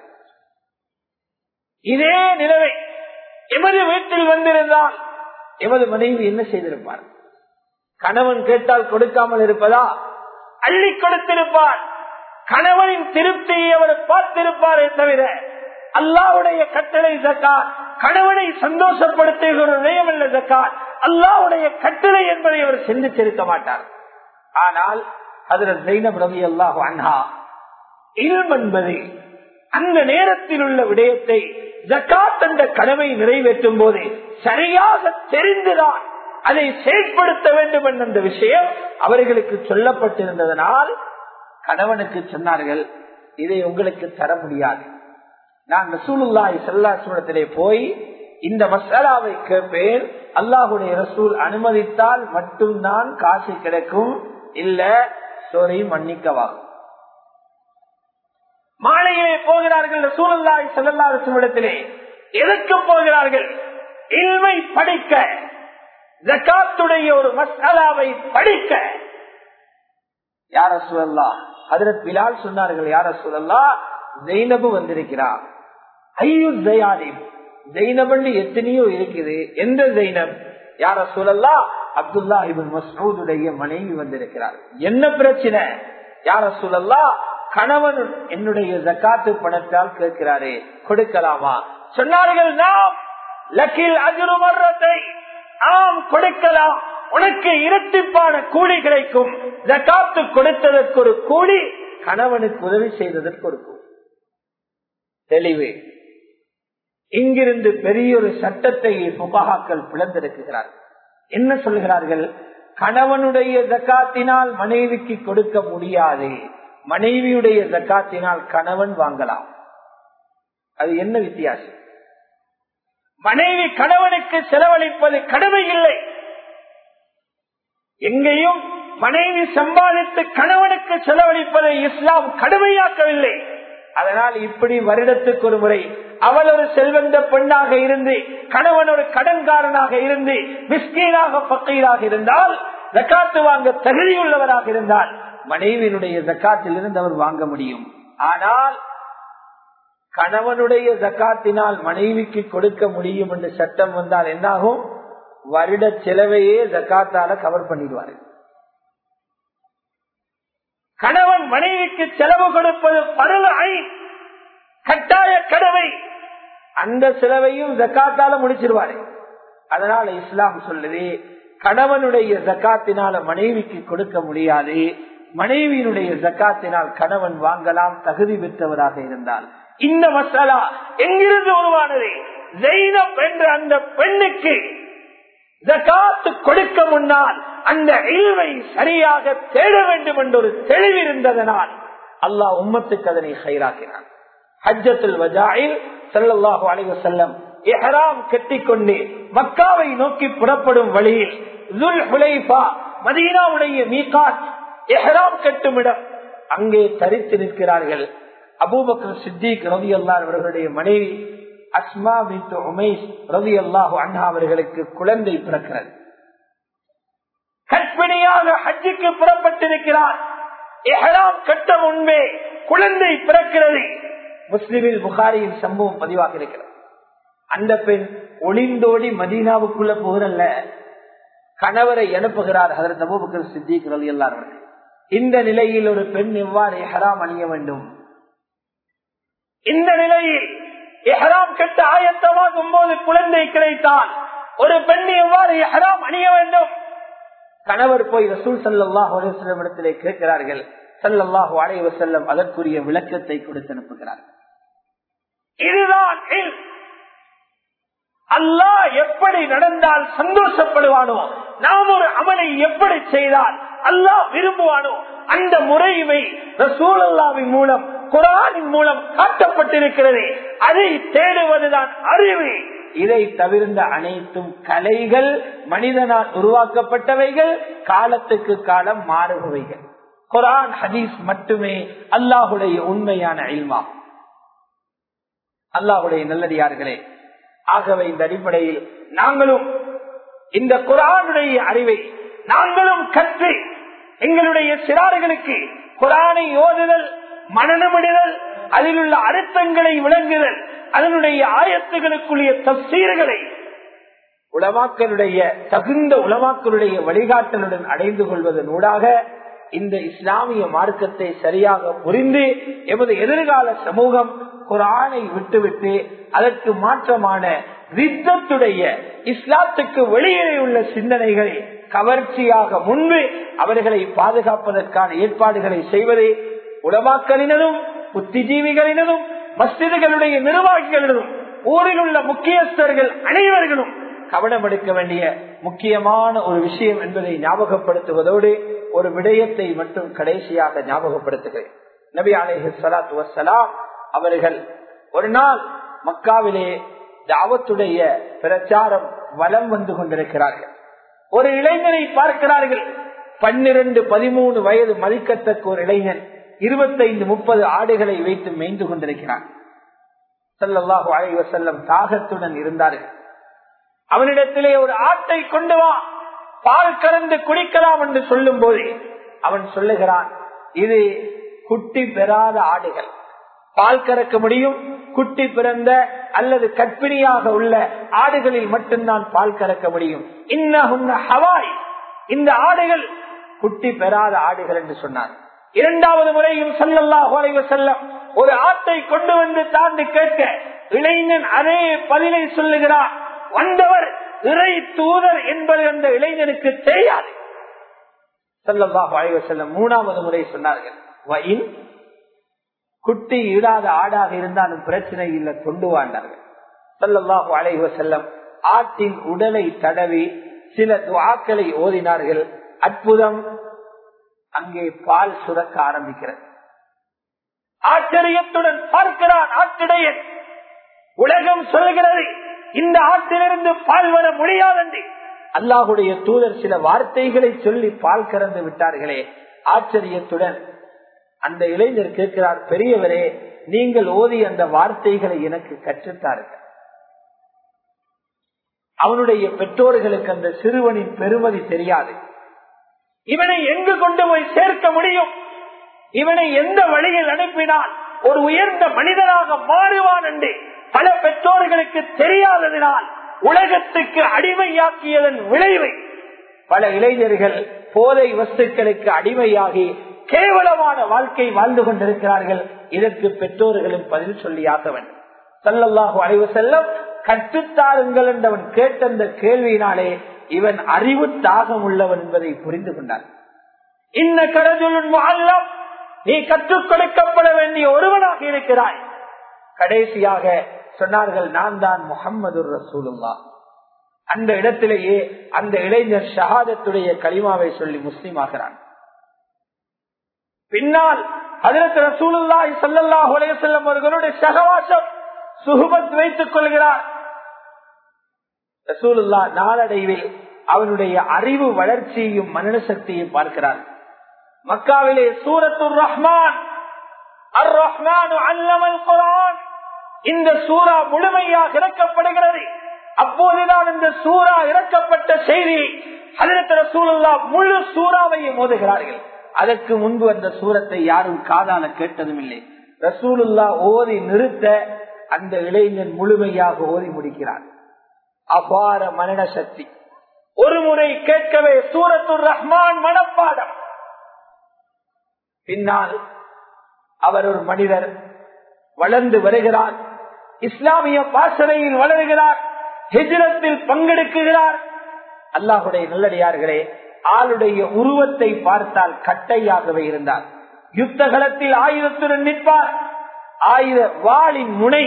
இதே நிலைமை எமது வீட்டில் வந்திருந்தால் எமது மனைவி என்ன செய்திருப்பார் கணவன் கேட்டால் கொடுக்காமல் இருப்பதா அள்ளி கொடுத்திருப்பார் கணவனின் திருப்தியை அவர் பார்த்திருப்பாரே தவிர அல்லாவுடைய கட்டளை ஜக்காத் கணவனை சந்தோஷப்படுத்துகிற நிலையமல்ல ஜக்காத் அல்லாவுடைய கட்டளை என்பதை அவர் சிந்திச்சிருக்க மாட்டார் ஆனால் அதில் ஜெயினப் ரவி அல்லாஹ் அன்ஹா இல்ம் என்பது அந்த நேரத்தில் உள்ள விடயத்தை ஜக்காத் என்ற கடமை நிறைவேற்றும் போது சரியாக தெரிந்துதான் அதை செயல்படுத்த வேண்டும் என்ற விஷயம் அவர்களுக்கு சொல்லப்பட்டிருந்ததனால் கணவனுக்கு சொன்னார்கள் இதை உங்களுக்கு தர முடியாது நான் ரசூலுல்லாய் செல்லாசுடத்திலே போய் இந்த மசாலாவை கேட்பேன் அல்லாஹுடைய ரசூல் அனுமதித்தால் மட்டும்தான் காசு கிடைக்கும் இல்ல சோரை மன்னிக்கவாகும் மாலையிலே போகிறார்கள் ரசூலுல்லாய் செல்லாசுடத்திலே எதற்கு போகிறார்கள் இல்மை படிக்க ஜக்காத்துடைய ஒரு மசாலாவை படிக்க யார சூழல்லா அதில் பிலால் சொன்னார்கள் யார சூழல்லா ஜெயினபு வந்திருக்கிறார் ஐயோ ஜெயாலிம் ஜெயினபண்டு எத்தனையோ இருக்குது எந்த ஜெயினப் யார சூழல்லா அப்துல்லா இபின் மசூதுடைய மனைவி வந்திருக்கிறார் என்ன பிரச்சனை யார சூழல்லா கணவன் என்னுடைய ஜக்காத்து பணத்தால் கேட்கிறாரே கொடுக்கலாமா சொன்னார்கள் நாம் லக்கில் அஜுருமரத்தை ஆம் கொடுக்கலாம் உனக்கு இரட்டிப்பான கூலி கிடைக்கும் ஜக்காத்து கொடுத்ததற்கு ஒரு கூலி கணவனுக்கு உதவி செய்ததற்கு ஒரு கூலி தெளிவு இங்கிருந்து பெரிய ஒரு சட்டத்தை புகாக்கள் பிளந்திருக்கிறார்கள் என்ன சொல்கிறார்கள் கணவனுடைய ஜக்காத்தினால் மனைவிக்கு கொடுக்க முடியாது மனைவியுடைய ஜக்காத்தினால் கணவன் வாங்கலாம் அது என்ன வித்தியாசம் மனைவி கணவனுக்கு செலவழிப்பது கடமை இல்லை எங்கேயும் மனைவி சம்பாதித்து கணவனுக்கு செலவழிப்பதை இஸ்லாம் கடுமையாக்கவில்லை அதனால் இப்படி வருடத்துக்கு ஒரு முறை அவள் ஒரு செல்வந்த பெண்ணாக இருந்து கணவன் ஒரு கடன்காரனாக இருந்து மிஸ்கீனாக பக்கையராக இருந்தால் ஜக்காத்து வாங்க தகுதியுள்ளவராக இருந்தால் மனைவியினுடைய ஜக்காத்தில் இருந்து அவர் வாங்க முடியும் ஆனால் கணவனுடைய ஜக்காத்தினால் மனைவிக்கு கொடுக்க முடியும் என்று சட்டம் வந்தால் என்னாகும் வருட செலவையே ஜக்காத்தால கவர் பண்ணிடுவாரு கணவன் மனைவிக்கு செலவு கொடுப்பது பருவ ஐ கட்டாய கடவை அந்த செலவையும் ஜக்காத்தால முடிச்சிருவாரு அதனால இஸ்லாம் சொல்லுது கணவனுடைய ஜக்காத்தினால மனைவிக்கு கொடுக்க முடியாது மனைவியினுடைய ஜக்காத்தினால் கணவன் வாங்கலாம் தகுதி பெற்றவராக இருந்தால் இந்த மசாலா எங்கிருந்து உருவானது ஜெயினப் என்ற அந்த பெண்ணுக்கு ஜகாத்து கொடுக்க முன்னால் அந்த இல்வை சரியாக தேட வேண்டும் என்ற ஒரு தெளிவு இருந்ததனால் அல்லாஹ் உம்மத்துக்கு அதனை ஹைராக்கினான் ஹஜ்ஜத்துல் வஜாயில் சல்லாஹு அலைவ செல்லம் எஹராம் கட்டிக்கொண்டு மக்காவை நோக்கி புறப்படும் வழியில் ஜுல் ஹுலைஃபா மதீனாவுடைய மீகாத் எஹராம் கட்டும் இடம் அங்கே தரித்து நிற்கிறார்கள் அபூபக்கர் சித்திக் ரவி அல்லார் அவர்களுடைய மனைவி அஸ்மா பின் உமேஷ் ரவி அல்லாஹு அண்ணா அவர்களுக்கு குழந்தை பிறக்கிறது கற்பிணியாக ஹஜ்ஜுக்கு புறப்பட்டிருக்கிறார் எஹராம் கட்ட முன்பே குழந்தை பிறக்கிறது முஸ்லிமில் புகாரியின் சம்பவம் பதிவாக இருக்கிறது அந்த பெண் ஒளிந்தோடி மதீனாவுக்குள்ள போகிறல்ல கணவரை அனுப்புகிறார் அதற்கு அபூபக்கர் சித்திக் ரவி அல்லார் இந்த நிலையில் ஒரு பெண் எவ்வாறு எஹராம் அணிய வேண்டும் இந்த நிலையில் எஹராம் கட்ட ஆயத்தமாகும் போது குழந்தை கிடைத்தால் ஒரு பெண் எவ்வாறு எஹராம் அணிய வேண்டும் கணவர் போய் ரசூல் சல்லாஹ் இடத்திலே கேட்கிறார்கள் சல்லாஹு அலைவ செல்லம் அதற்குரிய விளக்கத்தை கொடுத்து அனுப்புகிறார்கள் இதுதான் அல்லாஹ் எப்படி நடந்தால் சந்தோஷப்படுவானோ நாம் ஒரு அமலை எப்படி செய்தால் அல்லாஹ் விரும்புவானோ அந்த முறைமை ரசூலல்லாவின் மூலம் குரானின் மூலம் காட்டப்பட்டிருக்கிறது அதை தேடுவதுதான் அறிவு இதை தவிர்ந்த அனைத்தும் கலைகள் மனிதனால் உருவாக்கப்பட்டவைகள் காலத்துக்கு காலம் மாறுபவைகள் குரான் ஹதீஸ் மட்டுமே அல்லாஹுடைய உண்மையான இல்மா அல்லாஹுடைய நல்லடியார்களே ஆகவே இந்த அடிப்படையில் நாங்களும் இந்த குரானுடைய அறிவை நாங்களும் கற்று எங்களுடைய சிறார்களுக்கு குரானை ஓதுதல் மனநமிடுதல் அதில் உள்ள அர்த்தங்களை விளங்குதல் அதனுடைய ஆயத்துகளுக்குரிய தப்சீர்களை உலமாக்களுடைய தகுந்த உலமாக்களுடைய வழிகாட்டலுடன் அடைந்து கொள்வதன் ஊடாக இந்த இஸ்லாமிய மார்க்கத்தை சரியாக புரிந்து எமது எதிர்கால சமூகம் குரானை விட்டுவிட்டு அதற்கு மாற்றமான ரித்தத்துடைய இஸ்லாத்துக்கு வெளியே உள்ள சிந்தனைகளை கவர்ச்சியாக முன்பு அவர்களை பாதுகாப்பதற்கான ஏற்பாடுகளை செய்வதே உலமாக்களினதும் புத்திஜீவிகளினதும் மஸ்திதுகளுடைய நிர்வாகிகளினதும் ஊரில் உள்ள முக்கியஸ்தர்கள் அனைவர்களும் கவனம் எடுக்க வேண்டிய முக்கியமான ஒரு விஷயம் என்பதை ஞாபகப்படுத்துவதோடு ஒரு விடயத்தை மட்டும் கடைசியாக ஞாபகப்படுத்துகிறேன் நபி அலேஹி சலாத்து வசலாம் அவர்கள் ஒரு நாள் மக்காவிலே தாவத்துடைய பிரச்சாரம் வலம் வந்து கொண்டிருக்கிறார்கள் ஒரு இளைஞனை பார்க்கிறார்கள் பன்னிரண்டு பதிமூணு வயது மதிக்கத்தக்க ஒரு இளைஞன் இருபத்தைந்து முப்பது ஆடுகளை வைத்து மேய்ந்து கொண்டிருக்கிறான் சல்லாஹு அலைவ செல்லம் தாகத்துடன் இருந்தார்கள் அவனிடத்திலே ஒரு ஆட்டை கொண்டு வா பால் கலந்து குடிக்கலாம் என்று சொல்லும் போது அவன் சொல்லுகிறான் இது குட்டி பெறாத ஆடுகள் பால் கறக்க முடியும் குட்டி பிறந்த அல்லது கற்பிணியாக உள்ள ஆடுகளில் மட்டும்தான் பால் கறக்க முடியும் இன்ன ஹவாய் இந்த ஆடுகள் குட்டி பெறாத ஆடுகள் என்று சொன்னார் இரண்டாவது முறையும் செல்லல்லாஹு அலைஹி செல்லம் ஒரு ஆட்டை கொண்டு வந்து தாண்டி கேட்க இளைஞன் அதே பதிலை சொல்லுகிறார் வந்தவர் இறை தூதர் என்பது அந்த இளைஞனுக்கு தெரியாது செல்லல்லாஹு அலைஹி செல்லம் மூணாவது முறை சொன்னார்கள் வயின் குட்டி இடாத ஆடாக இருந்தாலும் பிரச்சனை இல்லை கொண்டு வாழ்ந்தார்கள் செல்லல்லாஹு அலைஹி செல்லம் ஆட்டின் உடலை தடவி சில துவாக்களை ஓதினார்கள் அற்புதம் அங்கே பால் சுரக்க ஆரம்பிக்கிறது ஆச்சரியத்துடன் பார்க்கிறான் ஆட்டிடையன் உலகம் சொல்கிறது இந்த ஆட்டிலிருந்து பால் வர முடியாதென்று அல்லாஹுடைய தூதர் சில வார்த்தைகளை சொல்லி பால் கறந்து விட்டார்களே ஆச்சரியத்துடன் அந்த இளைஞர் கேட்கிறார் பெரியவரே நீங்கள் ஓதி அந்த வார்த்தைகளை எனக்கு கற்றுத்தார்கள் அவனுடைய பெற்றோர்களுக்கு அந்த சிறுவனின் பெருமதி தெரியாது இவனை எங்கு கொண்டு போய் சேர்க்க முடியும் இவனை எந்த வழியில் அனுப்பினால் ஒரு உயர்ந்த மனிதனாக மாறுவான் என்று பல பெற்றோர்களுக்கு தெரியாததினால் உலகத்துக்கு அடிமையாக்கியதன் விளைவை பல இளைஞர்கள் போதை வஸ்துக்களுக்கு அடிமையாகி கேவலமான வாழ்க்கை வாழ்ந்து கொண்டிருக்கிறார்கள் இதற்கு பெற்றோர்களும் பதில் சொல்லியாக வேண்டும் சல்லல்லாஹு அலைவு செல்லம் கற்றுத்தாருங்கள் என்றவன் கேட்ட அந்த கேள்வியினாலே இவன் அறிவு தாகம் உள்ளவன் என்பதை புரிந்து கொண்டான் இன்ன கரஜுல் நீ கற்றுக் கொடுக்கப்பட வேண்டிய ஒருவனாக இருக்கிறாய் கடைசியாக சொன்னார்கள் நான் தான் முகம்மது ரசூலுல்லா அந்த இடத்திலேயே அந்த இளைஞர் ஷஹாதத்துடைய களிமாவை சொல்லி முஸ்லீம் ஆகிறான் பின்னால் அதற்கு ரசூலுல்லாய் சல்லல்லாஹு அலைஹி வஸல்லம் அவர்களுடைய சகவாசம் சுகுபத் வைத்துக் கொள்கிறார் ரசூலுல்லா நாளடைவில் அவனுடைய அறிவு வளர்ச்சியையும் மனன சக்தியையும் பார்க்கிறார் மக்காவிலே சூரத்துர் ரஹ்மான் அர் ரஹ்மான் அல்லமல் குரான் இந்த சூரா முழுமையாக இறக்கப்படுகிறது அப்போதுதான் இந்த சூரா இறக்கப்பட்ட செய்தியை அதற்கு ரசூலுல்லா முழு சூறாவையும் மோதுகிறார்கள் அதற்கு முன்பு அந்த சூரத்தை யாரும் காதால கேட்டதும் இல்லை ரசூலுல்லா ஓதி நிறுத்த அந்த இளைஞன் முழுமையாக ஓதி முடிக்கிறார் அபார மனன சக்தி ஒரு முறை கேட்கவே சூரத்துர் ரஹ்மான் மனப்பாடம் பின்னால் அவர் ஒரு மனிதர் வளர்ந்து வருகிறார் இஸ்லாமிய பாசனையில் வளர்கிறார் ஹிஜரத்தில் பங்கெடுக்குகிறார் அல்லாஹுடைய நல்லடியார்களே ஆளுடைய உருவத்தை பார்த்தால் கட்டையாகவே இருந்தார் யுத்த களத்தில் ஆயுதத்துடன் நிற்பார் ஆயுத வாளின் முனை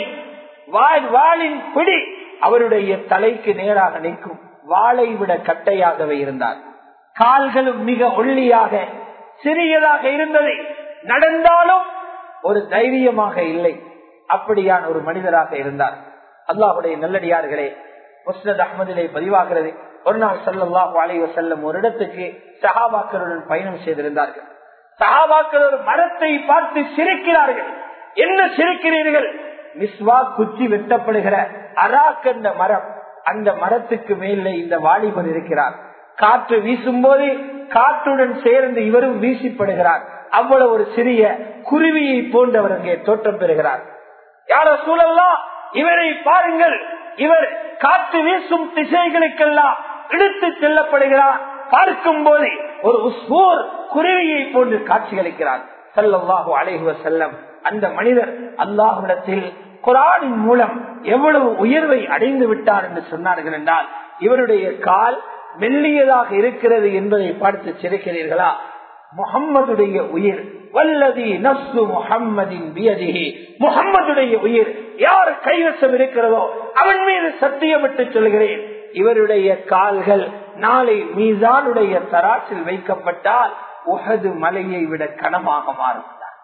வாளின் பிடி அவருடைய தலைக்கு நேராக நிற்கும் வாளை விட கட்டையாகவே இருந்தார் கால்களும் மிக ஒல்லியாக சிறியதாக இருந்தது நடந்தாலும் ஒரு தைரியமாக இல்லை அப்படியான ஒரு மனிதராக இருந்தார் அல்லாஹுடைய நல்லடியார்களே முஸ்னத் அஹமதிலே பதிவாகிறது ஒரு நாள் சல்லாஹூ அலைவ செல்லம் ஒரு இடத்துக்கு சஹாபாக்களுடன் பயணம் செய்திருந்தார்கள் சஹாபாக்கள் ஒரு மரத்தை பார்த்து சிரிக்கிறார்கள் என்ன சிரிக்கிறீர்கள் மிஸ்வா குச்சி வெட்டப்படுகிற அராக் என்ற மரம் அந்த மரத்துக்கு மேலே இந்த வாலிபர் இருக்கிறார் காற்று வீசும் போது காற்றுடன் சேர்ந்து இவரும் வீசிப்படுகிறார் அவ்வளவு ஒரு சிறிய குருவியை போன்றவர் அங்கே தோற்றம் பெறுகிறார் யார சூழல்லாம் இவரை பாருங்கள் இவர் காற்று வீசும் திசைகளுக்கெல்லாம் இழுத்து செல்லப்படுகிறார் பார்க்கும் போது ஒரு உஸ்போர் குருவியை போன்று காட்சியளிக்கிறார் சல்லாஹு அலைஹுவ செல்லம் அந்த மனிதர் அல்லாஹுடத்தில் குரானின் மூலம் எவ்வளவு உயர்வை அடைந்து விட்டார் என்று சொன்னார்கள் என்றால் இவருடைய கால் மெல்லியதாக இருக்கிறது என்பதை பார்த்து சிரிக்கிறீர்களா முகம்மதுடைய உயிர் வல்லதி நப்சு முகம்மதின் வியதிகி முகம்மதுடைய உயிர் யார் கைவசம் இருக்கிறதோ அவன் மீது சத்தியமிட்டு சொல்கிறேன் இவருடைய கால்கள் நாளை மீசானுடைய தராசில் வைக்கப்பட்டால் உகது மலையை விட கனமாக மாறுகிறார்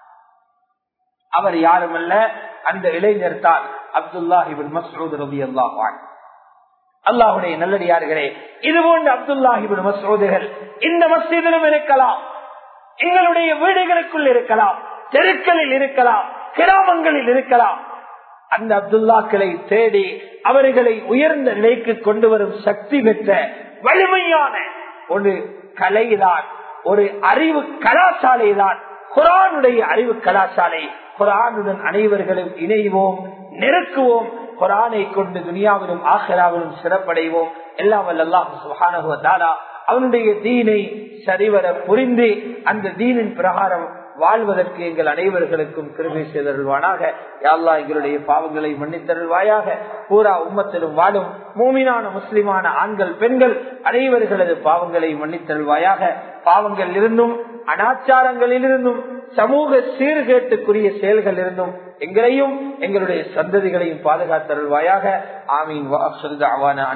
அவர் யாருமல்ல அந்த இளைஞர் தான் அப்துல்லாஹிபின் மசூத் ரவி அல்லாஹான் அல்லாஹுடைய நல்லடியார்களே இது போன்ற அப்துல்லாஹிபின் மசூதுகள் இந்த மசீதிலும் இருக்கலாம் எங்களுடைய வீடுகளுக்குள் இருக்கலாம் தெருக்களில் இருக்கலாம் கிராமங்களில் இருக்கலாம் அந்த அப்துல்லாக்களை தேடி அவர்களை உயர்ந்த நிலைக்கு கொண்டு வரும் சக்தி பெற்ற வலிமையான ஒரு கலைதான் ஒரு அறிவு கலாசாலை தான் குரானுடைய அறிவு கலாசாலை குரானுடன் அனைவர்களும் இணைவோம் நெருக்குவோம் குரானை கொண்டு துனியாவிலும் ஆஹராவிலும் சிறப்படைவோம் எல்லாம் வல்லாஹ் சுஹானஹுவ தாரா அவனுடைய தீனை சரிவர புரிந்து அந்த தீனின் பிரகாரம் வாழ்வதற்கு எங்கள் அனைவர்களுக்கும் கிருபை செய்தருள்வானாக யாழ்லா எங்களுடைய பாவங்களை மன்னித்தருள்வாயாக பூரா உம்மத்திலும் வாழும் மூமினான முஸ்லிமான ஆண்கள் பெண்கள் அனைவர்களது பாவங்களை மன்னித்தருள்வாயாக பாவங்கள் இருந்தும் அனாச்சாரங்களில் இருந்தும் சமூக சீர்கேட்டுக்குரிய செயல்கள் இருந்தும் எங்களையும் எங்களுடைய சந்ததிகளையும் பாதுகாத்தருள்வாயாக ஆமீன்